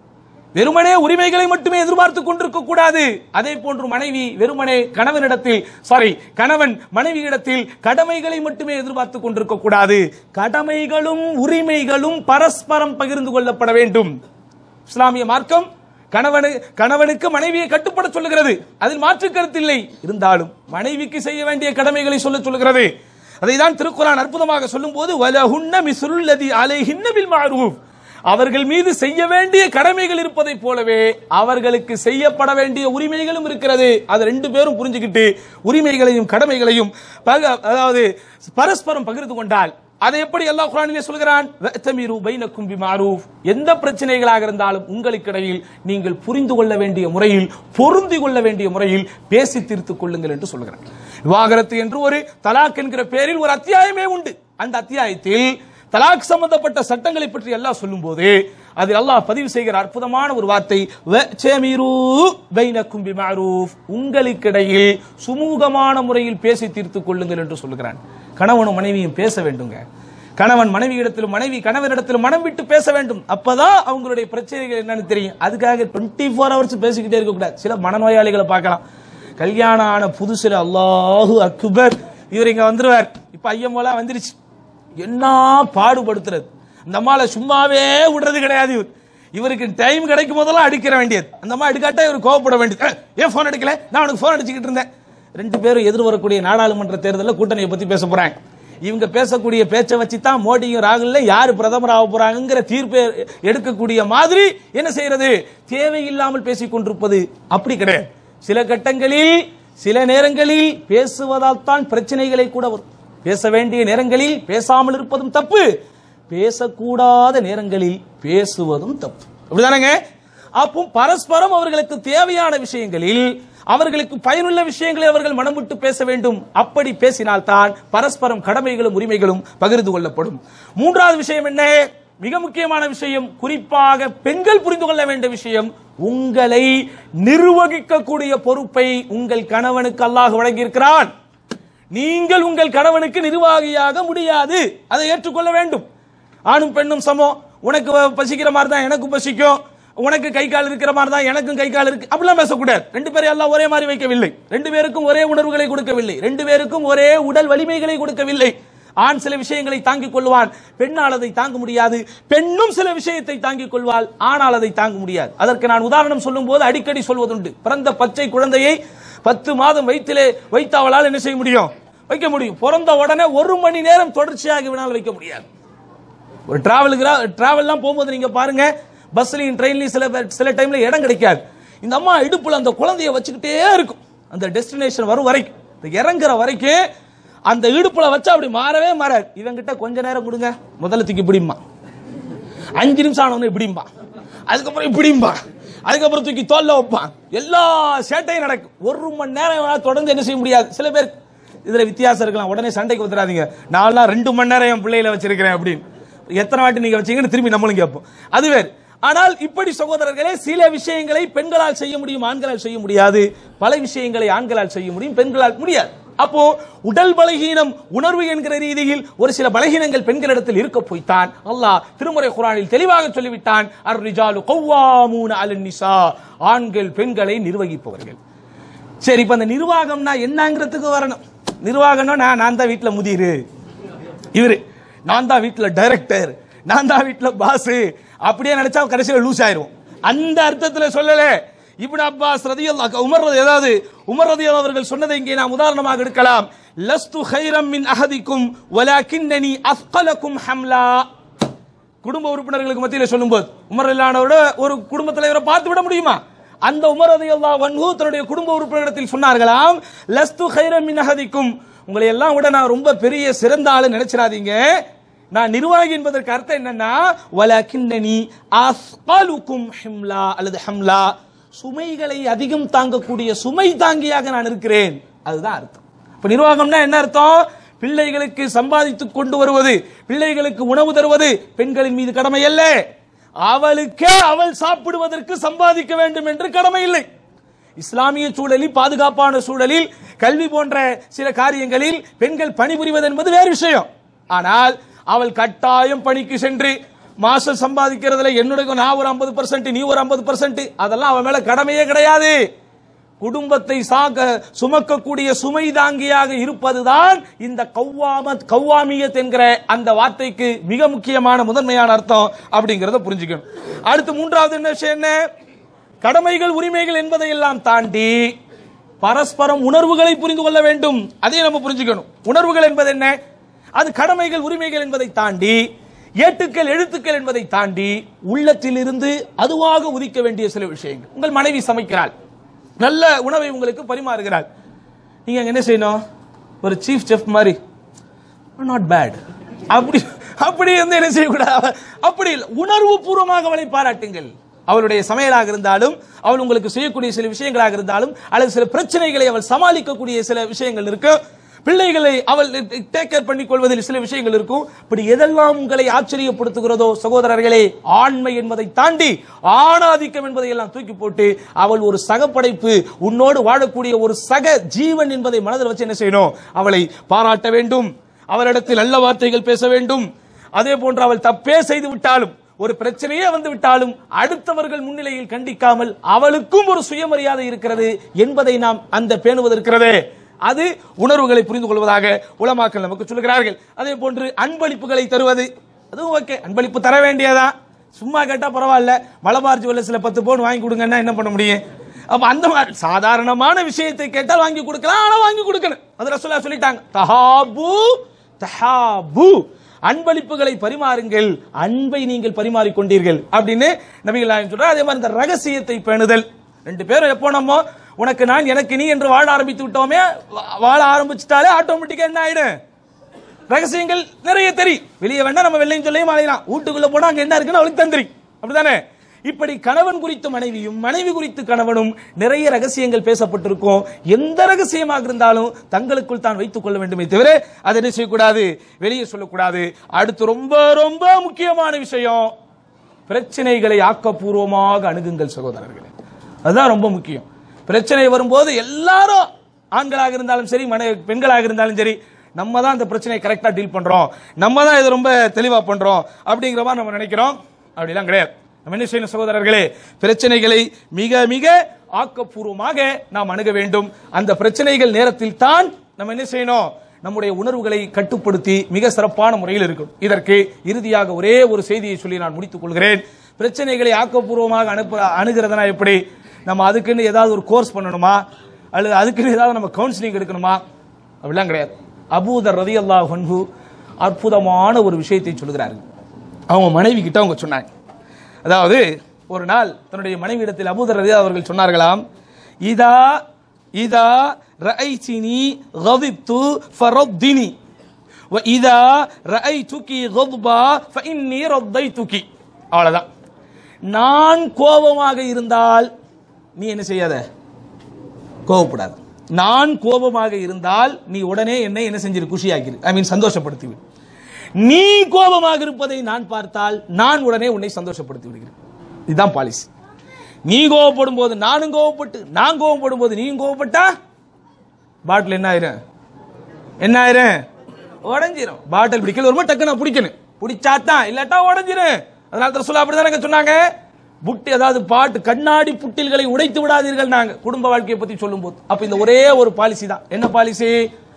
வெறுமனே உரிமைகளை மட்டுமே எதிர்பார்த்து கொண்டிருக்க கூடாது அதே போன்று மனைவி வெறுமனே கணவனிடத்தில் சாரி கணவன் மனைவியிடத்தில் கடமைகளை மட்டுமே எதிர்பார்த்து கொண்டிருக்க கூடாது கடமைகளும் உரிமைகளும் பரஸ்பரம் பகிர்ந்து கொள்ளப்பட வேண்டும் இஸ்லாமிய மார்க்கம் கணவனு கணவனுக்கு மனைவியை கட்டுப்பட சொல்லுகிறது அதில் மாற்று கருத்தில்லை இருந்தாலும் மனைவிக்கு செய்ய வேண்டிய கடமைகளை சொல்ல சொல்லுகிறது அதைதான் திருக்குறான் அற்புதமாக சொல்லும்போது வலஹுன்ன மிஸ்ருல்லதி அலைஹின்ன பில் மஅரூஃப் அவர்கள் மீது செய்ய வேண்டிய கடமைகள் இருப்பதை போலவே அவர்களுக்கு செய்யப்பட வேண்டிய உரிமைகளும் இருக்கிறது அது ரெண்டு பேரும் புரிஞ்சுக்கிட்டு உரிமைகளையும் கடமைகளையும் பக- அதாவது பரஸ்பரம் பகிர்ந்து கொண்டால் அதை எப்படி அல்லாஹ் குரானிலே சொல்கிறான் "வஅ்தமிரு பைனக்கும் பிமாரூஃப்." எந்த பிரச்சனைகளாக இருந்தாலும் உங்களுக்கிடையில் நீங்கள் புரிந்து கொள்ள வேண்டிய முறையில் பொருந்தி கொள்ள வேண்டிய முறையில் பேசி தீர்த்துக் கொள்ளுங்கள் என்று சொல்கிறான் விவாகரத்து என்று ஒரு தலாக் என்கிற பெயரில் ஒரு அத்தியாயமே உண்டு அந்த அத்தியாயத்தில் தலாக் சம்பந்தப்பட்ட சட்டங்களை பற்றி அல்லாஹ் சொல்லும்போது அதில் அல்லாஹ் பதிவு செய்கிற அற்புதமான ஒரு வார்த்தை "வஅ்தமிரு பைனக்கும் பிமாரூஃப்." உங்களுக்கிடையில் சுமூகமான முறையில் பேசி தீர்த்துக் கொள்ளுங்கள் என்று சொல்லுகிறான் கணவனும் மனைவியும் பேச வேண்டுங்க கணவன் மனைவியிடத்திலும் மனைவி கணவனிடத்திலும் மனம் விட்டு பேச வேண்டும் அப்பதான் அவங்களுடைய பிரச்சனைகள் என்னன்னு தெரியும் அதுக்காக டுவெண்ட்டி ஃபோர் ஹவர்ஸ் பேசிக்கிட்டே இருக்கக்கூடாது சில மனநோயாளிகளை பார்க்கலாம் கல்யாணம் ஆன புதுசுல அல்லாஹு அக்பர் இவர் இங்க வந்துருவார் இப்ப ஐயமோலாம் வந்துருச்சு என்ன பாடுபடுத்துறது அந்த அம்மால சும்மாவே விடுறது கிடையாது இவர் இவருக்கு டைம் கிடைக்கும் போதெல்லாம் அடிக்கிற வேண்டியது அந்த அம்மா எடுக்காட்டா இவர் கோவப்பட வேண்டியது "ஏய், ஏன் போன் அடிக்கல நான் உனக்கு போன் அடிச்சுக்கிட்டு இருந்தேன் ரெண்டு பேரும் எதிர்வரக்கூடிய நாடாளுமன்ற தேர்தலில் கூட்டணியை பத்தி பேச போறாங்க இவங்க பேசக்கூடிய பேச்சை வச்சு தான் மோடியும் ராகுல்ல யாரு பிரதமர் ஆக போறாங்கிற தீர்ப்பை எடுக்கக்கூடிய மாதிரி என்ன செய்யறது தேவையில்லாமல் பேசிக் கொண்டிருப்பது அப்படி கிடையாது சில கட்டங்களில் சில நேரங்களில் பேசுவதால் தான் பிரச்சனைகளை கூட வரும் பேச வேண்டிய நேரங்களில் பேசாமல் இருப்பதும் தப்பு பேசக்கூடாத நேரங்களில் பேசுவதும் தப்பு அப்படிதானங்க அப்போ பரஸ்பரம் அவர்களுக்கு தேவையான விஷயங்களில் அவர்களுக்கு பயனுள்ள விஷயங்களை அவர்கள் மனம் விட்டு பேச வேண்டும் அப்படி பேசினால்தான் பரஸ்பரம் கடமைகளும் உரிமைகளும் பகிர்ந்து கொள்ளப்படும் மூன்றாவது விஷயம் என்ன மிக முக்கியமான விஷயம் குறிப்பாக பெண்கள் புரிந்து கொள்ள வேண்டிய விஷயம் உங்களை நிர்வகிக்கக்கூடிய பொறுப்பை உங்கள் கணவனுக்கு அல்லாஹ் வழங்கியிருக்கிறான் நீங்கள் உங்கள் கணவனுக்கு நிர்வாகியாக முடியாது அதை ஏற்றுக்கொள்ள வேண்டும் ஆணும் பெண்ணும் சமம் உனக்கு வ- பசிக்கிற மாதிரி தான் எனக்கும் பசிக்கும் உனக்கு கை கால் இருக்கிற மாதிரி தான் எனக்கும் கை கால் இருக்கு அப்படிலாம் பேசக்கூடாது ரெண்டு பேரும் எல்லாம் ஒரே மாதிரி வைக்கவில்லை ரெண்டு பேருக்கும் ஒரே உணர்வுகளை கொடுக்கவில்லை ரெண்டு பேருக்கும் ஒரே உடல் வலிமைகளை கொடுக்கவில்லை ஆண் சில விஷயங்களை தாங்கிக் கொள்வான் பெண்ணால் அதை தாங்க முடியாது பெண்ணும் சில விஷயத்தை தாங்கிக் கொள்வாள் ஆனால் அதை தாங்க முடியாது அதற்கு நான் உதாரணம் சொல்லும் போது அடிக்கடி சொல்வதுண்டு பிறந்த பச்சை குழந்தையை பத்து மாதம் வயிற்றிலே வைத்த அவளால் என்ன செய்ய முடியும் வைக்க முடியும் பிறந்த உடனே ஒரு மணி நேரம் தொடர்ச்சியாக வினால் வைக்க முடியாது ஒரு டிராவலுக்கு டிராவல்லாம் போகும்போது நீங்க பாருங்க பஸ்லயும் ட்ரெயின்லயும் சில பேர் சில டைம்ல இடம் கிடைக்காது இந்த அம்மா இடுப்புல அந்த குழந்தைய வச்சுக்கிட்டே இருக்கும் அந்த டெஸ்டினேஷன் வரும் வரைக்கும் இந்த இறங்குற வரைக்கும் அந்த இடுப்புல வச்சா அப்படி மாறவே மாறாது இவங்கிட்ட கொஞ்ச நேரம் கொடுங்க முதல்ல தூக்கி இப்படிம்மா அஞ்சு நிமிஷம் ஆனவனு இப்படிம்பா அதுக்கப்புறம் இப்படிம்பா அதுக்கப்புறம் தூக்கி தோல்ல வைப்பான் எல்லா சேட்டையும் நடக்கும் ஒரு மணி நேரம் இவனால தொடர்ந்து என்ன செய்ய முடியாது சில பேர் இதுல வித்தியாசம் இருக்கலாம் உடனே சண்டைக்கு வந்துடாதீங்க நான்லாம் ரெண்டு மணி நேரம் என் பிள்ளையில வச்சிருக்கிறேன் அப்படின்னு எத்தனை வாட்டி நீங்க வச்சீங்கன்னு திரும்பி நம்மளும் கேட்போம் அது வேறு ஆனால் இப்படி சகோதரர்களே சில விஷயங்களை பெண்களால் செய்ய முடியும் ஆண்களால் செய்ய முடியாது பல விஷயங்களை ஆண்களால் செய்ய முடியும் பெண்களால் முடியாது அப்போ உடல் பலகீனம் உணர்வு என்கிற ரீதியில் ஒரு சில பலகீனங்கள் பெண்களிடத்தில் இருக்க போய்த்தான் அல்லாஹ் திருமுறை குரானில் தெளிவாக சொல்லிவிட்டான் அர் ரிஜாலு கவ்வாமூன அலன் நிசா ஆண்கள் பெண்களை நிர்வகிப்பவர்கள் சரி இப்ப அந்த நிர்வாகம்னா என்னங்கிறதுக்கு வரணும் நிர்வாகம்னா நான் நான் தான் வீட்டுல முதிரு இவரு நான் தான் வீட்டுல டைரக்டர் நான் தான் வீட்டுல பாஸ் அப்படியே நினைச்சா கடைசியில் லூஸ் ஆயிரும் அந்த அர்த்தத்துல சொல்லல இப்னு அப்பாஸ் ரதியல்லாஹு உமர் ரதி அதாவது உமர் ரதியல்லாஹு அவர்கள் சொன்னதை இங்கே நாம் உதாரணமாக எடுக்கலாம் லஸ்து ஹைரம் மின் அஹதிக்கும் வலாக்கின்னனி அஸ்கலக்கும் ஹம்லா குடும்ப உறுப்பினர்களுக்கு மத்தியில் சொல்லும்போது உமர் இல்லானவரோட ஒரு குடும்ப தலைவரை பார்த்து விட முடியுமா அந்த உமர் ரதியல்லா வன்ஹு தன்னுடைய குடும்ப உறுப்பினரிடத்தில் சொன்னார்களாம் லஸ்து ஹைரம் மின் அஹதிக்கும் உங்களை எல்லாம் விட நான் ரொம்ப பெரிய சிறந்த ஆளு நினைச்சிடாதீங்க நான் நிர்வாகி என்பதற்கு அர்த்தம் என்னன்னா வலக்கின்னனி அஸ்கலுக்கும் ஹிம்லா அல்லது ஹம்லா சுமைகளை அதிகம் தாங்கக்கூடிய சுமை தாங்கியாக நான் இருக்கிறேன் அதுதான் அர்த்தம் இப்ப நிர்வாகம்னா என்ன அர்த்தம் பிள்ளைகளுக்கு சம்பாதித்து கொண்டு வருவது பிள்ளைகளுக்கு உணவு தருவது பெண்களின் மீது கடமை அல்ல அவளுக்கே அவள் சாப்பிடுவதற்கு சம்பாதிக்க வேண்டும் என்று கடமை இல்லை இஸ்லாமிய சூழலில் பாதுகாப்பான சூழலில் கல்வி போன்ற சில காரியங்களில் பெண்கள் பணிபுரிவது என்பது வேறு விஷயம் ஆனால் அவள் கட்டாயம் பணிக்கு சென்று மாசம் சம்பாதிக்கிறதுல என்னுடைய நான் ஒரு ஐம்பது பர்சன்ட் நீ ஒரு ஐம்பது பர்சன்ட் அதெல்லாம் அவன் மேல கடமையே கிடையாது குடும்பத்தை சாக சுமக்கக்கூடிய சுமை தாங்கியாக இருப்பதுதான் இந்த கவ்வாமத் கவ்வாமியத் என்கிற அந்த வார்த்தைக்கு மிக முக்கியமான முதன்மையான அர்த்தம் அப்படிங்கறத புரிஞ்சுக்கணும் அடுத்து மூன்றாவது என்ன விஷயம் என்ன கடமைகள் உரிமைகள் என்பதை எல்லாம் தாண்டி பரஸ்பரம் உணர்வுகளை புரிந்து கொள்ள வேண்டும் அதை நம்ம புரிஞ்சுக்கணும் உணர்வுகள் என்பது என்ன அது கடமைகள் உரிமைகள் என்பதை தாண்டி ஏட்டுக்கள் எழுத்துக்கள் என்பதை தாண்டி உள்ளத்தில் இருந்து அதுவாக உதிக்க வேண்டிய சில விஷயங்கள் உங்கள் மனைவி சமைக்கிறாள் நல்ல உணவை உங்களுக்கு பரிமாறுகிறாள் நீங்க அங்க என்ன செய்யணும் ஒரு சீஃப் செஃப் மாதிரி நாட் பேட் அப்படி அப்படி வந்து என்ன செய்யக்கூடாது அப்படி இல்லை உணர்வு பூர்வமாக அவளை பாராட்டுங்கள் அவளுடைய சமையலாக இருந்தாலும் அவள் உங்களுக்கு செய்யக்கூடிய சில விஷயங்களாக இருந்தாலும் அல்லது சில பிரச்சனைகளை அவள் சமாளிக்கக்கூடிய சில விஷயங்கள் இருக்கு பிள்ளைகளை அவள் டேக் கேர் பண்ணிக் கொள்வதில் சில விஷயங்கள் இருக்கும் இப்படி எதெல்லாம் உங்களை ஆச்சரியப்படுத்துகிறதோ சகோதரர்களே ஆண்மை என்பதை தாண்டி ஆணாதிக்கம் என்பதை எல்லாம் தூக்கி போட்டு அவள் ஒரு சகப்படைப்பு உன்னோடு வாழக்கூடிய ஒரு சக ஜீவன் என்பதை மனதில் வச்சு என்ன செய்யணும் அவளை பாராட்ட வேண்டும் அவரிடத்தில் நல்ல வார்த்தைகள் பேச வேண்டும் அதே போன்று அவள் தப்பே செய்து விட்டாலும் ஒரு பிரச்சனையே வந்து விட்டாலும் அடுத்தவர்கள் முன்னிலையில் கண்டிக்காமல் அவளுக்கும் ஒரு சுயமரியாதை இருக்கிறது என்பதை நாம் அந்த பேணுவது இருக்கிறதே அது உணர்வுகளை புரிந்து கொள்வதாக உலமாக்கள் நமக்கு சொல்லுகிறார்கள் அதே போன்று அன்பளிப்புகளை தருவது அதுவும் ஓகே அன்பளிப்பு தர வேண்டியதா சும்மா கேட்டா பரவாயில்ல மலபார் ஜுவல்லர்ஸ்ல பத்து பவுன் வாங்கி கொடுங்கன்னா என்ன பண்ண முடியும் அப்ப அந்த மாதிரி சாதாரணமான விஷயத்தை கேட்டால் வாங்கி கொடுக்கலாம் ஆனா வாங்கி கொடுக்கணும் அது ரசூலா சொல்லிட்டாங்க தஹாபு தஹாபு அன்பளிப்புகளை பரிமாறுங்கள் அன்பை நீங்கள் பரிமாறிக் கொண்டீர்கள் அப்படின்னு நபிகள் நாயகம் சொல்றார் அதே மாதிரி இந்த ரகசியத்தை பேணுதல் ரெண்டு பேரும் எப்போ நம்ம உனக்கு நான் எனக்கு நீ என்று வாழ ஆரம்பித்து விட்டோமே வா- வாழ ஆரம்பிச்சிட்டாலே ஆட்டோமேட்டிக்கா என்ன ஆயிடும் ரகசியங்கள் நிறைய தெரியும் வெளியே வேணா நம்ம வெள்ளையும் சொல்லையும் அலையலாம் வீட்டுக்குள்ள போனா அங்க என்ன இருக்குன்னு அவளுக்கு தந்திரி அப்படிதானே இப்படி கணவன் குறித்து மனைவியும் மனைவி குறித்து கணவனும் நிறைய ரகசியங்கள் பேசப்பட்டிருக்கும் எந்த ரகசியமாக இருந்தாலும் தங்களுக்குள் தான் வைத்துக் கொள்ள வேண்டுமே தவிர அதை என்ன செய்யக்கூடாது வெளியே சொல்லக்கூடாது அடுத்து ரொம்ப ரொம்ப முக்கியமான விஷயம் பிரச்சனைகளை ஆக்கப்பூர்வமாக அணுகுங்கள் சகோதரர்களே அதுதான் ரொம்ப முக்கியம் பிரச்சனை வரும்போது எல்லாரும் ஆண்களாக இருந்தாலும் சரி மனை பெண்களாக இருந்தாலும் சரி நம்ம தான் இந்த பிரச்சனையை கரெக்டா டீல் பண்றோம் நம்ம தான் இதை ரொம்ப தெளிவா பண்றோம் அப்படிங்கிற மாதிரி நம்ம நினைக்கிறோம் அப்படிலாம் கிடையாது நம்ம என்ன செய்யணும் சகோதரர்களே பிரச்சனைகளை மிக மிக ஆக்கப்பூர்வமாக நாம் அணுக வேண்டும் அந்த பிரச்சனைகள் நேரத்தில் தான் நம்ம என்ன செய்யணும் நம்முடைய உணர்வுகளை கட்டுப்படுத்தி மிக சிறப்பான முறையில் இருக்கும் இதற்கு இறுதியாக ஒரே ஒரு செய்தியை சொல்லி நான் முடித்துக் கொள்கிறேன் பிரச்சனைகளை ஆக்கப்பூர்வமாக அனுப்ப அணுகிறதுனா எப்படி நம்ம அதுக்குன்னு ஏதாவது ஒரு கோர்ஸ் பண்ணணுமா அல்லது அதுக்குன்னு ஏதாவது நம்ம கவுன்சிலிங் எடுக்கணுமா அப்படிலாம் கிடையாது அபூதர் ரதி அல்லாஹ் அற்புதமான ஒரு விஷயத்தை சொல்கிறார்கள் அவங்க மனைவி கிட்ட அவங்க சொன்னாங்க அதாவது ஒரு நாள் தன்னுடைய மனைவியிடத்தில் அபூதர் ரதி அவர்கள் சொன்னார்களாம் இதா இதா ரஐசினி கதிப்து ஃபரத்தினி وإذا رأيتك غضبا فإني رضيتك அவ்வளவுதான் நான் கோபமாக இருந்தால் நீ என்ன செய்யாத கோபப்படாத நான் கோபமாக இருந்தால் நீ உடனே என்னை என்ன செஞ்சிரு குஷியாக்கிரு ஐ மீன் சந்தோஷப்படுத்தி விடு நீ கோபமாக இருப்பதை நான் பார்த்தால் நான் உடனே உன்னை சந்தோஷப்படுத்தி விடுகிறேன் இதுதான் பாலிசி நீ கோவப்படும் போது நானும் கோவப்பட்டு நான் கோவப்படும் போது நீயும் கோவப்பட்டா பாட்டில் என்ன ஆயிரும் என்ன ஆயிரும் உடஞ்சிரும் பாட்டில் பிடிக்கல ஒரு டக்கு நான் பிடிக்கணும் பிடிச்சாதான் இல்லாட்டா உடஞ்சிரும் அதனால தான் சொல்ல அப்படிதானங்க சொன்னாங்க புட்டி அதாவது பாட்டு கண்ணாடி புட்டில்களை உடைத்து விடாதீர்கள் நாங்க குடும்ப வாழ்க்கையை பத்தி சொல்லும் போது அப்ப இந்த ஒரே ஒரு பாலிசி தான் என்ன பாலிசி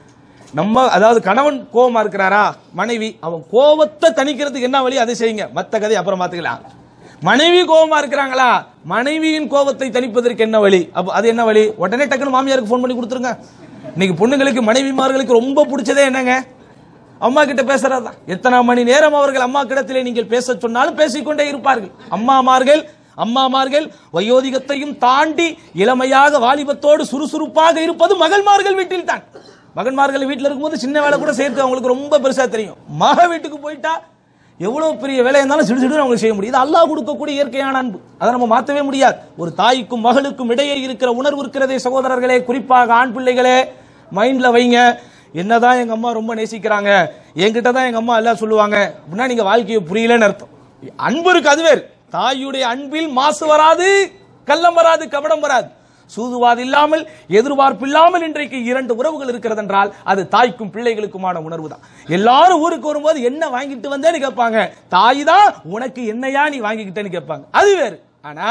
நம்ம அதாவது கணவன் கோபமா இருக்கிறாரா மனைவி அவன் கோபத்தை தணிக்கிறதுக்கு என்ன வழி அதை செய்யுங்க மத்த கதை அப்புறம் பாத்துக்கலாம் மனைவி கோபமா இருக்கிறாங்களா மனைவியின் கோபத்தை தணிப்பதற்கு என்ன வழி அப்ப அது என்ன வழி உடனே டக்குனு மாமியாருக்கு ஃபோன் பண்ணி கொடுத்துருங்க இன்னைக்கு பொண்ணுங்களுக்கு மனைவிமார்களுக்கு ரொம்ப பிடிச்சதே என்னங்க அம்மா கிட்ட பேசுறதுதான் எத்தனை மணி நேரம் அவர்கள் அம்மா கிடத்திலே நீங்கள் பேச சொன்னாலும் பேசிக்கொண்டே இருப்பார்கள் அம்மாமார்கள் அம்மாமார்கள் வயோதிகத்தையும் தாண்டி இளமையாக வாலிபத்தோடு சுறுசுறுப்பாக இருப்பது மகள்மார்கள் வீட்டில் தான் மகன்மார்கள் வீட்டில் இருக்கும்போது சின்ன வேலை கூட சேர்த்து அவங்களுக்கு ரொம்ப பெருசா தெரியும் மக வீட்டுக்கு போயிட்டா எவ்வளவு பெரிய வேலையா இருந்தாலும் சிடு சிடு அவங்களுக்கு செய்ய முடியும் இது அல்லாஹ் கொடுக்கக்கூடிய இயற்கையான அன்பு அதை நம்ம மாற்றவே முடியாது ஒரு தாய்க்கும் மகளுக்கும் இடையே இருக்கிற உணர்வு இருக்கிறதே சகோதரர்களே குறிப்பாக ஆண் பிள்ளைகளே மைண்ட்ல வைங்க என்னதான் எங்க அம்மா ரொம்ப நேசிக்கிறாங்க என்கிட்ட தான் எங்க அம்மா எல்லாம் சொல்லுவாங்க அப்படின்னா நீங்க வாழ்க்கையை புரியலன்னு அர்த்தம் அன்பு இருக்கு அது வேறு தாயுடைய அன்பில் மாசு வராது கள்ளம் வராது கபடம் வராது சூதுவாது இல்லாமல் எதிர்பார்ப்பு இல்லாமல் இன்றைக்கு இரண்டு உறவுகள் இருக்கிறது என்றால் அது தாய்க்கும் பிள்ளைகளுக்குமான உணர்வு தான் எல்லாரும் ஊருக்கு வரும்போது என்ன வாங்கிட்டு வந்தேன்னு கேட்பாங்க தாய் தான் உனக்கு என்னையா நீ வாங்கிக்கிட்டேன்னு கேட்பாங்க அது வேறு ஆனா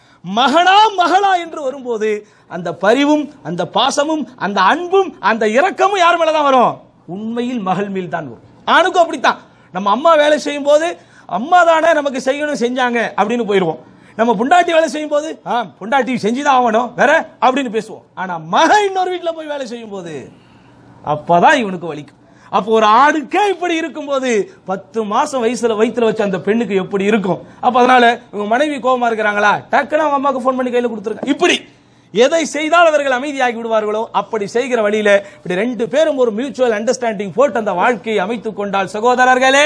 மகனா மகளா என்று வரும்போது அந்த பரிவும் அந்த பாசமும் அந்த அன்பும் அந்த இரக்கமும் யார் மேலதான் வரும் உண்மையில் மகள் மேல் தான் வரும் ஆணுக்கும் அப்படித்தான் நம்ம அம்மா வேலை செய்யும் போது அம்மா தானே நமக்கு செய்யணும் செஞ்சாங்க அப்படின்னு போயிருவோம் நம்ம பொண்டாட்டி வேலை செய்யும் போது ஆ பொண்டாட்டி செஞ்சுதான் ஆகணும் வேற அப்படின்னு பேசுவோம் ஆனா மகன் இன்னொரு வீட்டுல போய் வேலை செய்யும் போது அப்பதான் இவனுக்கு வலிக்கும் அப்போ ஒரு ஆணுக்கே இப்படி இருக்கும்போது பத்து மாசம் வயசுல வயித்துல வச்ச அந்த பெண்ணுக்கு எப்படி இருக்கும் அப்ப அதனால உங்க மனைவி கோபமா இருக்கிறாங்களா டக்குன்னு அவங்க அம்மாவுக்கு ஃபோன் பண்ணி கையில கொடுத்துருங்க இப்படி எதை செய்தால் அவர்கள் அமைதியாகி விடுவார்களோ அப்படி செய்கிற வழியில இப்படி ரெண்டு பேரும் ஒரு மியூச்சுவல் அண்டர்ஸ்டாண்டிங் போட்டு அந்த வாழ்க்கையை அமைத்துக் கொண்டால் சகோதரர்களே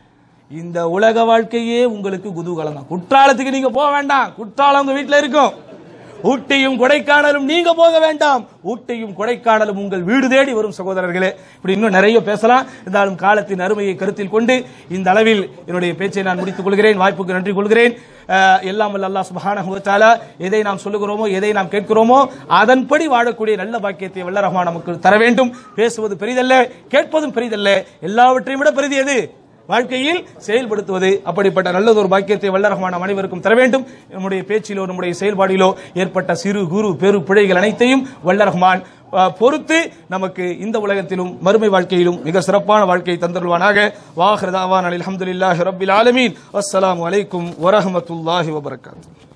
இந்த உலக வாழ்க்கையே உங்களுக்கு குதூகலம் தான் குற்றாலத்துக்கு நீங்க போக வேண்டாம் குற்றாலம் உங்க வீட்டுல இருக்கும் ஊட்டியும் கொடைக்கானலும் நீங்க போக வேண்டாம் ஊட்டியும் கொடைக்கானலும் உங்கள் வீடு தேடி வரும் சகோதரர்களே இப்படி இன்னும் நிறைய பேசலாம் இருந்தாலும் காலத்தின் அருமையை கருத்தில் கொண்டு இந்த அளவில் என்னுடைய பேச்சை நான் முடித்துக் கொள்கிறேன் வாய்ப்புக்கு நன்றி கொள்கிறேன் அஹ், எல்லாம் வல்ல அல்லாஹ் சுப்ஹானஹு வ தஆலா எதை நாம் சொல்லுகிறோமோ எதை நாம் கேட்கிறோமோ அதன்படி வாழக்கூடிய நல்ல பாக்கியத்தை வல்ல ரஹ்மான் நமக்கு தர வேண்டும் பேசுவது பெரிதல்ல கேட்பதும் பெரிதல்ல எல்லாவற்றையும் விட பெரிது எது வாழ்க்கையில் செயல்படுத்துவது அப்படிப்பட்ட நல்லதொரு பாக்கியத்தை வல்ல ரஹ்மான் நம் அனைவருக்கும் தர வேண்டும் நம்முடைய பேச்சிலோ நம்முடைய செயல்பாடிலோ ஏற்பட்ட சிறு குறு பெரு பிழைகள் அனைத்தையும் வல்ல ரஹ்மான் அஹ், பொறுத்து நமக்கு இந்த உலகத்திலும் மறுமை வாழ்க்கையிலும் மிக சிறப்பான வாழ்க்கையை தந்தருள்வானாக வாஹ்ரதாவான் அலி அலமதுல்லாஹி ரபில் ஆலமீன் அஸ்ஸலாமு அலைக்கும் வரஹமத்துல்லாஹி வபரகாத்து